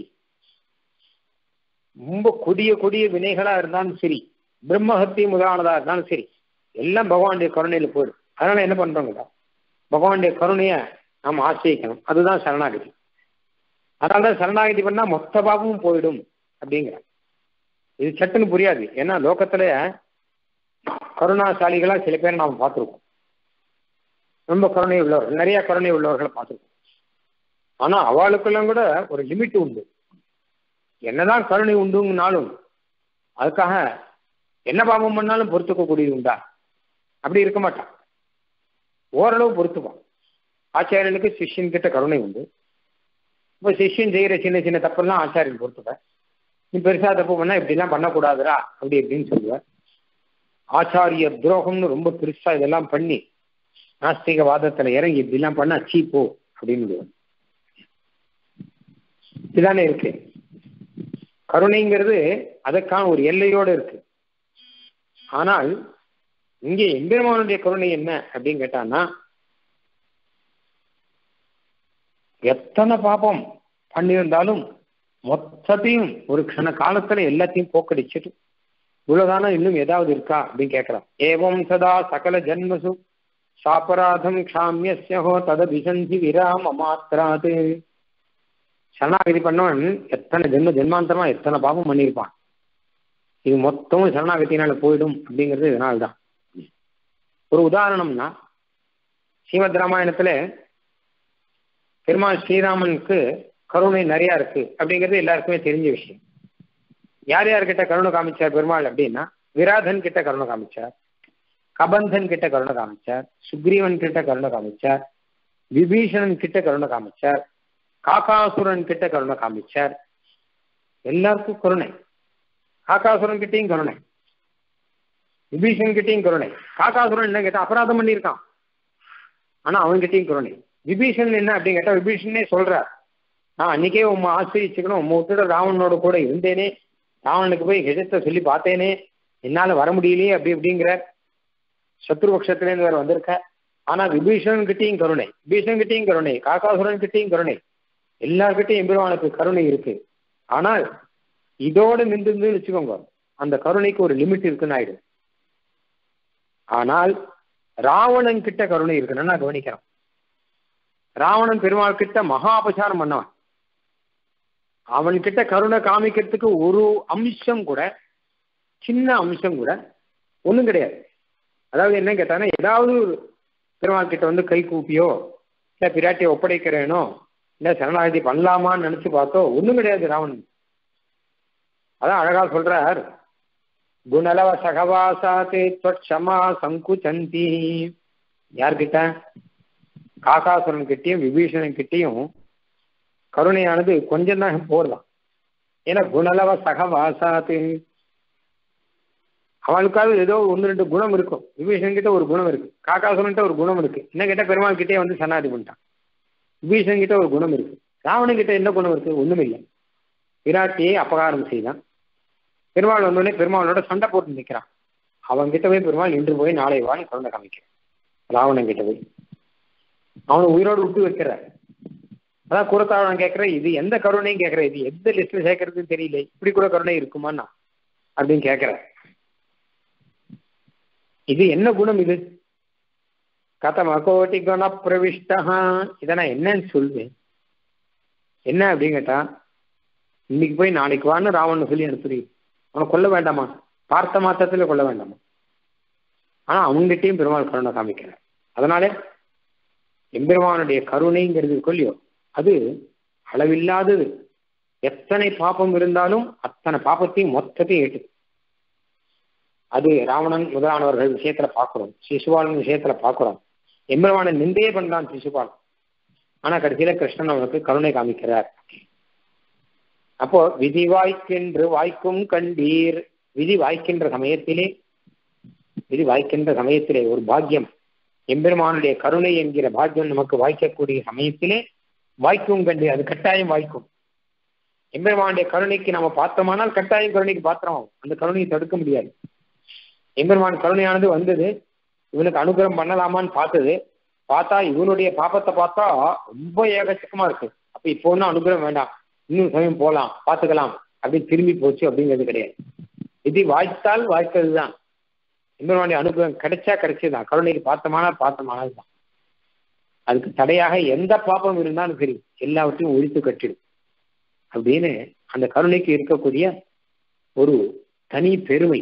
[SPEAKER 1] ரொம்ப கொடிய கொடிய வினைகளா இருந்தாலும் சரி பிரம்மஹத்தி முதலானதா இருந்தாலும் சரி எல்லாம் பகவானுடைய கருணையில போயிடும் அதனால என்ன பண்றோங்களா பகவானுடைய கருணைய நாம் ஆசிரியக்கணும் அதுதான் சரணாகதி அதனாலதான் சரணாகதி பண்ணா மொத்த பாவமும் போயிடும் அப்படிங்கிற இது சட்டுன்னு புரியாது ஏன்னா லோகத்துல கருணாசாலிகளா சில பேரை நாம் பார்த்துருக்கோம் ரொம்ப கருணை உள்ளவர்கள் நிறைய கருணை உள்ளவர்களை பார்த்துருக்கோம் ஆனா அவளுக்கெல்லாம் கூட ஒரு லிமிட் உண்டு என்னதான் கருணை உண்டுங்கனாலும் அதுக்காக என்ன பாவம் பண்ணாலும் பொறுத்துக்கக்கூடியது உண்டா அப்படி இருக்க மாட்டான் ஓரளவு பொறுத்துப்பான் ஆச்சாரியனுக்கு சிஷ்யன் கிட்ட கருணை உண்டு இப்போ சிஷ்யன் செய்யற சின்ன சின்ன தப்பெல்லாம் ஆச்சாரியன் பொறுத்துப்பேன் நீ பெருசா தப்பு பண்ணா இப்படிலாம் பண்ணக்கூடாதுரா அப்படி இப்படின்னு சொல்லுவேன் ஆச்சாரிய துரோகம்னு ரொம்ப பெருசா இதெல்லாம் பண்ணி நாஸ்திகவாதத்துல இறங்கி இப்படிலாம் பண்ணா சீ போ அப்படின்னு இதுதானே இருக்கு கருணைங்கிறது அதற்கான ஒரு எல்லையோடு இருக்கு ஆனால் இங்கே எம்பெருமானுடைய கருணை என்ன அப்படின்னு கேட்டான்னா எத்தனை பாபம் பண்ணியிருந்தாலும் மொத்தத்தையும் ஒரு க்ஷண காலத்துல எல்லாத்தையும் போக்கடிச்சிட்டு இவ்வளவுதானா இன்னும் ஏதாவது இருக்கா அப்படின்னு கேட்கிறான் ஏவம் சதா சகல ஜன்மசு சாபராதம் க்ஷாமியோ ததபிசந்தி விராம மாத்திராது சரணாகதி பண்ணவன் எத்தனை ஜென்ம ஜென்மாந்தரமா எத்தனை பாவம் பண்ணியிருப்பான் இது மொத்தமும் சரணாகத்தினால போயிடும் அப்படிங்கிறது இதனால்தான் ஒரு உதாரணம்னா ஸ்ரீமத் ராமாயணத்துல பெருமாள் ஸ்ரீராமனுக்கு கருணை நிறைய இருக்கு அப்படிங்கிறது எல்லாருக்குமே தெரிஞ்ச விஷயம் யார் யார்கிட்ட கருணை காமிச்சார் பெருமாள் அப்படின்னா விராதன் கிட்ட கருணை காமிச்சார் கபந்தன் கிட்ட கருணை காமிச்சார் சுக்ரீவன் கிட்ட கருணை காமிச்சார் விபீஷணன் கிட்ட கருணை காமிச்சார் காக்காசுரன் கிட்ட கருணை காமிச்சார் எல்லாருக்கும் கருணை காக்காசுரன் கிட்டையும் கருணை விபீஷன் கிட்டையும் கருணை காக்காசுரன் என்ன கேட்டா அபராதம் பண்ணியிருக்கான் ஆனா அவன்கிட்டையும் கருணை விபீஷன் என்ன அப்படின்னு கேட்டா விபீஷனே சொல்றார் நான் அன்னைக்கே உண்மை ஆசிரிச்சுக்கணும் உண்மை விட்டுட்டு ராவணனோட கூட இருந்தேனே ராவணனுக்கு போய் ஹெஜத்தை சொல்லி பார்த்தேனே என்னால வர முடியலையே அப்படி அப்படிங்கிற சத்ருபக்ஷத்திலேருந்து வேற வந்திருக்க ஆனா விபீஷணன் கிட்டையும் கருணை விபீஷன் கிட்டையும் கருணை காக்காசுரன் கிட்டையும் கருணை எல்லார்கிட்டையும் எம்பெருமானுக்கு கருணை இருக்கு ஆனால் இதோட நின்று வச்சுக்கோங்க அந்த கருணைக்கு ஒரு லிமிட் இருக்குன்னு ஆயிடும் ஆனால் ராவணன் கிட்ட கருணை இருக்குன்னு நான் கவனிக்கிறேன் ராவணன் பெருமாள் கிட்ட மகா அபசாரம் பண்ணவன் அவன் கிட்ட கருணை காமிக்கிறதுக்கு ஒரு அம்சம் கூட சின்ன அம்சம் கூட ஒன்றும் கிடையாது அதாவது என்ன கேட்டாங்கன்னா ஏதாவது ஒரு பெருமாள் கிட்ட வந்து கை கூப்பியோ இல்லை பிராட்டியை ஒப்படைக்கிறேனோ இல்லை சரணாகதி பண்ணலாமான்னு நினைச்சு பார்த்தோ ஒன்றும் கிடையாது ராவணன் அதான் அழகா சொல்றார் குணலவ சகவாசாத்தே க்ஷமா சங்குச்சந்தி யார்கிட்ட காகாசுரன் கிட்டையும் விபீஷணன் கிட்டையும் கருணையானது கொஞ்சம் தான் போடலாம் ஏன்னா குணலவ சகவாசாத்து அவளுக்காவது ஏதோ ஒன்று ரெண்டு குணம் இருக்கும் விபீஷன் கிட்ட ஒரு குணம் இருக்கு காக்காசுரன் ஒரு குணம் இருக்கு என்ன கிட்ட பெருமாள் கிட்டே வந்து சன்னாதி பண்ணிட்டான் விபீஷன் கிட்ட ஒரு குணம் இருக்கு ராவணன் கிட்ட என்ன குணம் இருக்கு ஒண்ணும் இல்லை விராட்டியை அபகாரம் செய்தான் பெருமாள் வந்தோடனே பெருமாளோட சண்டை போட்டு நிற்கிறான் அவன் கிட்ட போய் பெருமாள் இன்று போய் நாளை வான்னு கருணை காமிக்கிறான் ராவணன் கிட்ட போய் அவனை உயிரோடு விட்டு வைக்கிறார் அதான் கூறத்தாழன் கேட்கிற இது எந்த கருணையும் கேட்கிற இது எந்த லிஸ்ட்ல சேர்க்கறதுன்னு தெரியல இப்படி கூட கருணை இருக்குமான்னா அப்படின்னு கேட்கிற இது என்ன குணம் இது கதம் அகோட்டி குண பிரவிஷ்டா இதை நான் என்னன்னு சொல்வேன் என்ன அப்படின்னு கேட்டா இன்னைக்கு போய் நாளைக்கு வான்னு ராவணன் சொல்லி அனுப்புறீ அவனை கொல்ல வேண்டாமா பார்த்த மாத்திரத்துல கொல்ல வேண்டாமா ஆனா அவங்ககிட்டயும் பெருமாள் கருணை காமிக்கிறார் அதனாலே எம்பெருமானுடைய கருணைங்கிறது கொல்லியோ அது அளவில்லாதது எத்தனை பாப்பம் இருந்தாலும் அத்தனை பாப்பத்தையும் மொத்தத்தையும் ஏற்று அது ராவணன் முதலானவர்கள் விஷயத்துல பார்க்கிறோம் சிசுபாலன் விஷயத்துல பார்க்கிறோம் எம்பெருமான நிந்தையே பண்றான் சிசுபாலன் ஆனா கடைசியில கிருஷ்ணன் அவனுக்கு கருணை காமிக்கிறார் அப்போ விதி வாய்க்கின்று வாய்க்கும் கண்டீர் விதி வாய்க்கின்ற சமயத்திலே விதி வாய்க்கின்ற சமயத்திலே ஒரு பாக்கியம் எம்பெருமானுடைய கருணை என்கிற பாக்கியம் நமக்கு வாய்க்கக்கூடிய சமயத்திலே வாய்க்கும் கண்டு அது கட்டாயம் வாய்க்கும் எம்பெருமானுடைய கருணைக்கு நம்ம பார்த்தோமானால் கட்டாயம் கருணைக்கு பாத்திரம் அந்த கருணையை தடுக்க முடியாது எம்பெருமான் கருணையானது வந்தது இவனுக்கு அனுகிரகம் பண்ணலாமான்னு பார்த்தது பார்த்தா இவனுடைய பாப்பத்தை பார்த்தா ரொம்ப ஏகச்சக்கமா இருக்கு அப்ப இப்போ ஒன்றும் அனுகிரகம் வேண்டாம் இன்னும் சமயம் போகலாம் பார்த்துக்கலாம் அப்படின்னு திரும்பி போச்சு அப்படிங்கிறது கிடையாது இது வாய்த்தால் வாய்த்தது தான் எம்பெருமானுடைய அனுகிரகம் கிடைச்சா கிடைச்சதுதான் கருணைக்கு பார்த்தமானால் பார்த்தமானது தான் அதுக்கு தடையாக எந்த பாப்பம் இருந்தாலும் சரி எல்லாவற்றையும் ஒழித்து கட்டிடும் அப்படின்னு அந்த கருணைக்கு இருக்கக்கூடிய ஒரு தனி பெருமை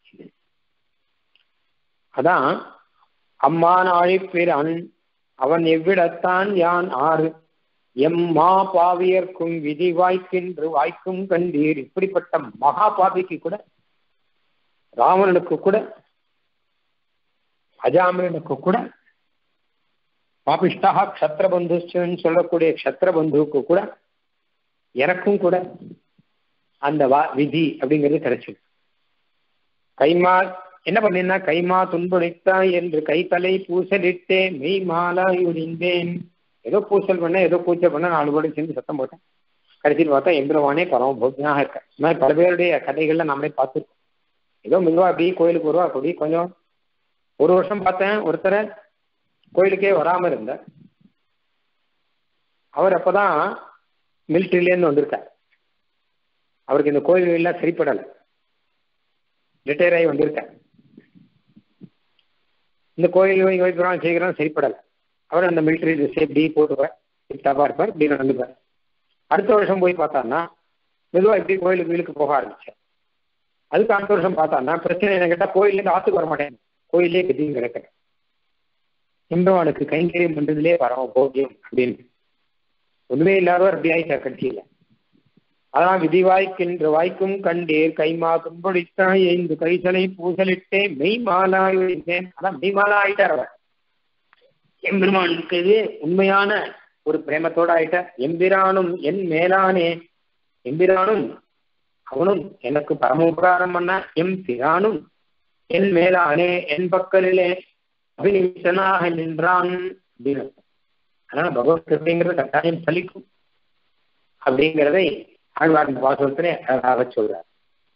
[SPEAKER 1] அதான் அம்மான் அழைப்பிறான் அவன் எவ்விடத்தான் யான் ஆறு எம்மா பாவியர்க்கும் விதி வாய்க்கின்று வாய்க்கும் கண்டீர் இப்படிப்பட்ட மகா பாபிக்கு கூட ராவணனுக்கு கூட அஜாமிரனுக்கு கூட பாபிஷ்டா க்ஷத்ரபந்துன்னு சொல்லக்கூடிய க்ஷத்ரபந்துவுக்கு கூட எனக்கும் கூட அந்த வா விதி அப்படிங்கிறது கிடைச்சது கைமா என்ன பண்ணா கைமா துன்புடைத்தாய் என்று கைத்தலை பூசலிட்டே மெய் மாலாய் உடிந்தேன் ஏதோ பூசல் பண்ண ஏதோ பூச்சல் பண்ண நாலு கூட சேர்ந்து சத்தம் போட்டேன் கடைசியில் பார்த்தா எம்பிரவானே பரம போஜனாக இருக்க இந்த மாதிரி பல பேருடைய கதைகள்ல நம்மளே பார்த்துருக்கோம் ஏதோ மெதுவா அப்படி கோயிலுக்கு வருவா அப்படி கொஞ்சம் ஒரு வருஷம் பார்த்தேன் ஒருத்தரை கோயிலுக்கே வராம இருந்த அவர் அப்பதான் மிலிட்ரிலேருந்து வந்திருக்கார் அவருக்கு இந்த கோயில் எல்லாம் சரிப்படலை ரிட்டையர் ஆகி வந்திருக்கார் இந்த கோயில் வைக்கிறோம் செய்கிறோம் சரிப்படலை அவர் அந்த மிலிட்டரி ட்ரெஸ் எப்படி போட்டுப்பார் டிப்டாப்பா இருப்பார் இப்படி நடந்துப்பார் அடுத்த வருஷம் போய் பார்த்தான்னா மெதுவாக இப்படி கோயிலுக்கு வீலுக்கு போக ஆரம்பிச்சார் அதுக்கு அடுத்த வருஷம் பார்த்தான்னா பிரச்சனை என்ன கேட்டால் கோயிலேருந்து ஆத்துக்கு வர மாட்டேன் கோயிலே கதியும் கிடக்கிறேன் எம்பெருமானுக்கு கைங்கரியம் பண்றதுலே பரம போக்கியம் அப்படின்னு ஒண்ணுமே இல்லாதவர் அப்படி ஆயிட்டா கட்சியில அதான் விதி வாய்க்கின்ற வாய்க்கும் கண்டேர் கைமா துன்பொடித்தாய் ஐந்து கைசலை பூசலிட்டே மெய் மாலாய் அதான் மெய் மாலா ஆயிட்டார் அவர் எம்பெருமானுக்கு இது உண்மையான ஒரு பிரேமத்தோட ஆயிட்ட எம்பிரானும் என் மேலானே எம்பிரானும் அவனும் எனக்கு பரம உபகாரம் பண்ண எம் பிரானும் என் மேலானே என் பக்கலிலே அபினிஷனாக நின்றான் அப்படின்னு அதனால பகவத் கிருப்பைங்கிறது கட்டாயம் பலிக்கும் அப்படிங்கிறதை ஆழ்வார் பாசுரத்திலே அழகாக சொல்றார்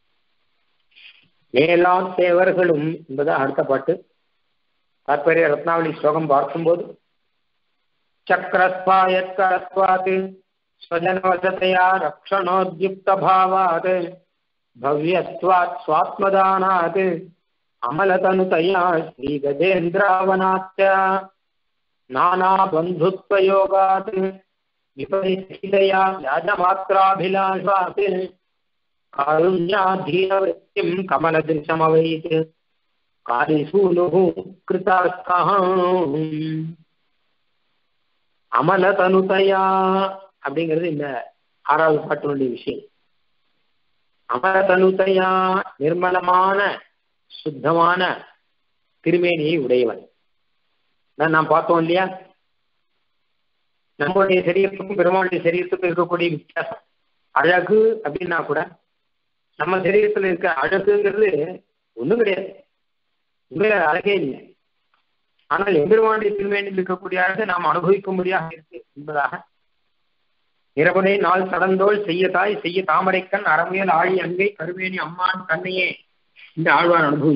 [SPEAKER 1] மேலா தேவர்களும் என்பதா அடுத்த பாட்டு தாற்பரிய ரத்னாவளி ஸ்லோகம் பார்க்கும்போது சக்கரஸ்வாயத்கரஸ்வாத் ஸ்வஜனவசதையா ரக்ஷணோத்யுக்த பாவாத் பவ்யத்வாத் ஸ்வாத்மதானாத் அமலதனுதயா ஸ்ரீகஜேந்திராவனாச்ச नानाबन्धुत्वयोगात् विपरीतया व्याजमात्राभिलाषात् कारुण्याधीनवृत्तिम् कमलदृशमवैत् कालिसूनुः कृतार्थः அமலதனுதையா அப்படிங்கிறது இந்த ஆறாவது பாட்டினுடைய விஷயம் அமலதனுதையா நிர்மலமான சுத்தமான திருமேனியை உடையவன் நாம் பார்த்தோம் இல்லையா நம்மளுடைய சரீரத்துக்கும் பெருமாளுடைய சரீரத்துக்கும் இருக்கக்கூடிய வித்தியாசம் அழகு அப்படின்னா கூட நம்ம சரீரத்துல இருக்க அழகுங்கிறது ஒண்ணும் கிடையாது உண்மையில அழகே இல்லை ஆனால் எம்பெருமானுடைய திருமேனில் இருக்கக்கூடிய அழகு நாம் அனுபவிக்கும்படியாக இருக்கு என்பதாக இரவுனை நாள் தடந்தோள் செய்ய தாய் செய்ய தாமரைக்கண் அறமுயல் ஆழி அங்கை கருமேனி அம்மான் தன்னையே இந்த ஆழ்வார் அனுபவி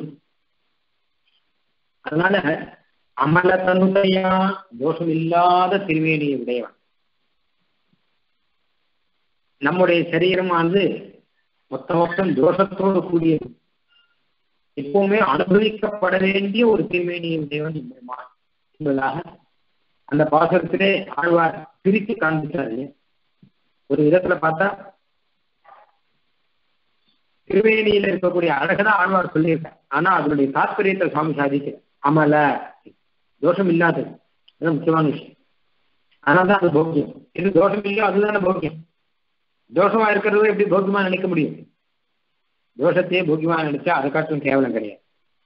[SPEAKER 1] அதனால அமல தன்னுடைய தோஷம் இல்லாத திருவேணியை உடையவன் நம்முடைய சரீரமானது மொத்த மொத்தம் தோஷத்தோடு கூடியது எப்பவுமே அனுபவிக்கப்பட வேண்டிய ஒரு திருமேனியை உடையவன் எம்பெருமான் என்பதாக அந்த பாசத்திலே ஆழ்வார் பிரித்து காண்பித்தாரு ஒரு விதத்துல பார்த்தா திருவேணியில இருக்கக்கூடிய அழகதான் ஆழ்வார் சொல்லியிருக்கார் ஆனா அதனுடைய தாற்பயத்தை சுவாமி சாதிக்கிறார் அமல தோஷம் இல்லாதது அது முக்கியமான விஷயம் அதனால்தான் அது போக்கியம் இது தோஷம் இல்லையோ அதுதானே போக்கியம் தோஷமா இருக்கிறது எப்படி போக்கியமா நினைக்க முடியும் தோஷத்தையே போக்கியமா நினைச்சா அதை காட்டும் கேவலம் கிடையாது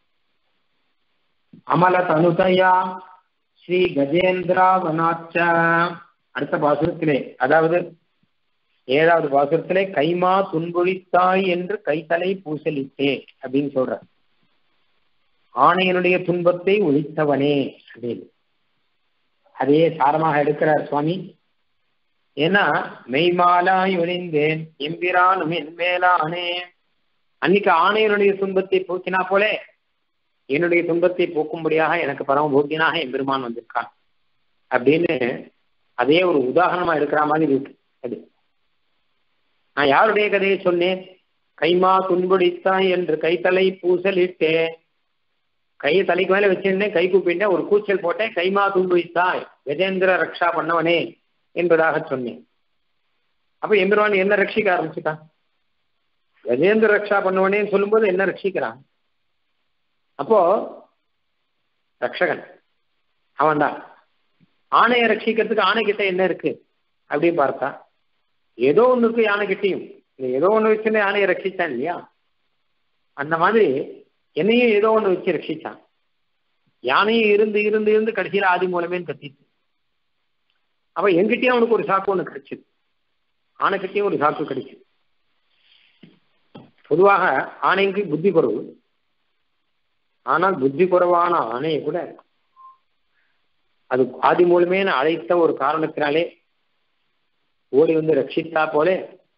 [SPEAKER 1] அமல தனுதயா ஸ்ரீ கஜேந்திராவனாச்ச அடுத்த பாசுரத்திலே அதாவது ஏழாவது பாசுரத்திலே கைமா துன்பொழித்தாய் என்று கைத்தலை பூசலித்தே அப்படின்னு சொல்ற ஆணையனுடைய துன்பத்தை ஒழித்தவனே அப்படின்னு அதையே சாரமாக எடுக்கிறார் சுவாமி ஏன்னா மெய்மாலாய் ஒளிந்தேன் எம்பிரானும் என் மேலானே அன்னைக்கு ஆணையனுடைய துன்பத்தை போக்கினா போலே என்னுடைய துன்பத்தை போக்கும்படியாக எனக்கு பரம போக்கியனாக என் பெருமான் வந்திருக்கான் அப்படின்னு அதே ஒரு உதாரணமா இருக்கிற மாதிரி இருக்கு அது நான் யாருடைய கதையை சொன்னேன் கைமா துன்புடித்தாய் என்று கைத்தலை பூசலிட்டே கையை தலைக்கு மேல வச்சிருந்தேன் கை கூப்பிட்டேன் ஒரு கூச்சல் போட்டேன் கைமா துன்புடித்தாய் கஜேந்திர ரக்ஷா பண்ணவனே என்பதாக சொன்னேன் அப்ப எம்பெருமான் என்ன ரட்சிக்க ஆரம்பிச்சுட்டான் கஜேந்திர ரக்ஷா பண்ணுவனேன்னு சொல்லும்போது என்ன ரட்சிக்கிறான் அப்போ ரக்ஷகன் அவன்தான் ஆணையை ரட்சிக்கிறதுக்கு ஆணைக்கிட்ட என்ன இருக்கு அப்படின்னு பார்த்தா ஏதோ ஒண்ணு இருக்கு யானைக்கிட்டையும் ஏதோ ஒண்ணு வச்சுன்னு யானையை ரட்சிச்சான் இல்லையா அந்த மாதிரி என்னையும் ஏதோ ஒண்ணு வச்சு ரட்சிச்சான் யானையும் இருந்து இருந்து இருந்து கடைசியில ஆதி மூலமே கத்திச்சு அப்ப எங்கிட்டயும் அவனுக்கு ஒரு சாக்கு ஒண்ணு கிடைச்சது ஆணைக்கிட்டையும் ஒரு சாக்கு கிடைச்சது பொதுவாக ஆணைக்கு புத்தி குறவு ஆனால் புத்தி குறைவான ஆணையை கூட அது ஆதி மூலமே அழைத்த ஒரு காரணத்தினாலே ஓடி வந்து ரட்சித்தா போலே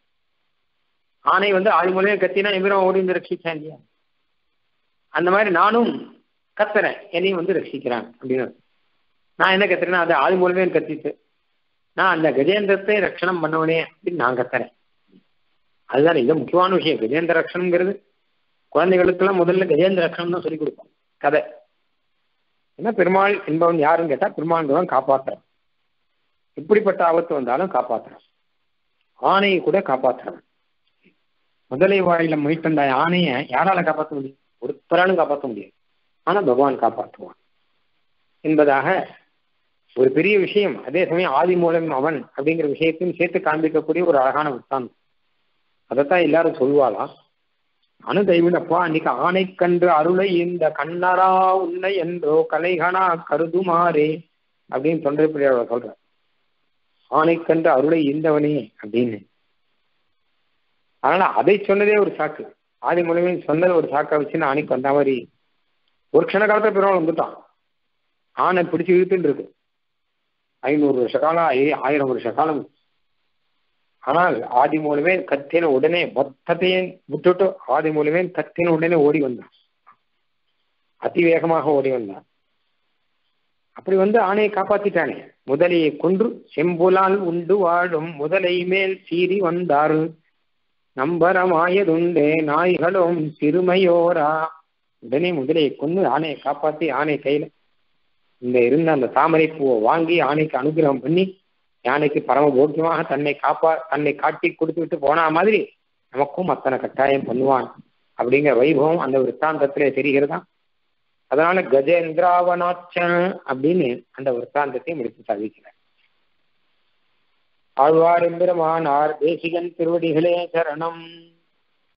[SPEAKER 1] ஆணை வந்து ஆதி மூலமே கத்தினா எம்பிரம் ஓடி வந்து ரட்சிச்சான் இல்லையா அந்த மாதிரி நானும் கத்துறேன் என்னையும் வந்து ரட்சிக்கிறான் அப்படின்னு நான் என்ன கத்துறேன்னா அது ஆதி மூலமே கத்திட்டு நான் அந்த கஜேந்திரத்தை ரட்சணம் பண்ணவனே அப்படின்னு நான் கத்துறேன் அதுதான் இது முக்கியமான விஷயம் கஜேந்திர ரட்சணம்ங்கிறது குழந்தைகளுக்கெல்லாம் முதல்ல கஜேந்திர ரட்சணம் தான் சொல்லிக் கொடுப்போம் கதை ஏன்னா பெருமாள் என்பவன் யாருன்னு கேட்டா பெருமாள் தான் காப்பாற்றுறான் இப்படிப்பட்ட ஆபத்து வந்தாலும் காப்பாற்றுறான் ஆணையை கூட காப்பாற்றுறான் முதலை வாயில மீட்டந்த ஆணையை யாரால காப்பாற்ற முடியும் ஒருத்தராலும் காப்பாற்ற முடியாது ஆனா பகவான் காப்பாற்றுவான் என்பதாக ஒரு பெரிய விஷயம் அதே சமயம் ஆதி மூலம் அவன் அப்படிங்கிற விஷயத்தையும் சேர்த்து காண்பிக்கக்கூடிய ஒரு அழகான விற்த்தாந்தம் அதைத்தான் எல்லாரும் சொல்லுவாளாம் அனு தெய்வனப்பா அன்னைக்கு ஆணை கன்று அருளை இந்த கண்ணரா உன்னை என்றோ கலைகனா கருதுமாறே அப்படின்னு தொண்டை சொல்ற ஆணை கன்று அருளை ஈந்தவனே அப்படின்னு அதனால அதை சொன்னதே ஒரு சாக்கு ஆதி மூலமே சொன்னது ஒரு சாக்கா வச்சு ஆணைக்கு வந்த மாதிரி ஒரு க்ஷண காலத்துல பெருமாள் வந்துட்டான் ஆணை பிடிச்சு இழுத்துட்டு இருக்கு ஐநூறு வருஷ காலம் ஆயிரம் வருஷ காலம் ஆனால் ஆதி மூலமே கத்தின உடனே மொத்தத்தையும் விட்டுட்டு ஆதி மூலமே கத்தின உடனே ஓடி வந்தான் அதிவேகமாக ஓடி வந்தான் அப்படி வந்து ஆணையை காப்பாத்திட்டானே முதலையை கொன்று செம்புலால் உண்டு வாழும் முதலை மேல் சீறி வந்தாரு நம்பரமாயதுண்டே நாய்களும் சிறுமையோரா உடனே முதலையை கொண்டு ஆணையை காப்பாத்தி ஆணை கையில இந்த இருந்த அந்த தாமரை பூவை வாங்கி ஆணைக்கு அனுகிரகம் பண்ணி யானைக்கு பரம போக்கியமாக தன்னை காப்பா தன்னை காட்டி கொடுத்து விட்டு போனா மாதிரி நமக்கும் அத்தனை கட்டாயம் பண்ணுவான் அப்படிங்கிற வைபவம் அந்த விற்த்தாந்தத்திலே தெரிகிறதா அதனால கஜேந்திராவனாச்சன் அப்படின்னு அந்த விற்த்தாந்தத்தை முடித்து சாதிக்கிறார் ஆழ்வார் எம்பெருமானார் தேசிகன் திருவடிகளே சரணம்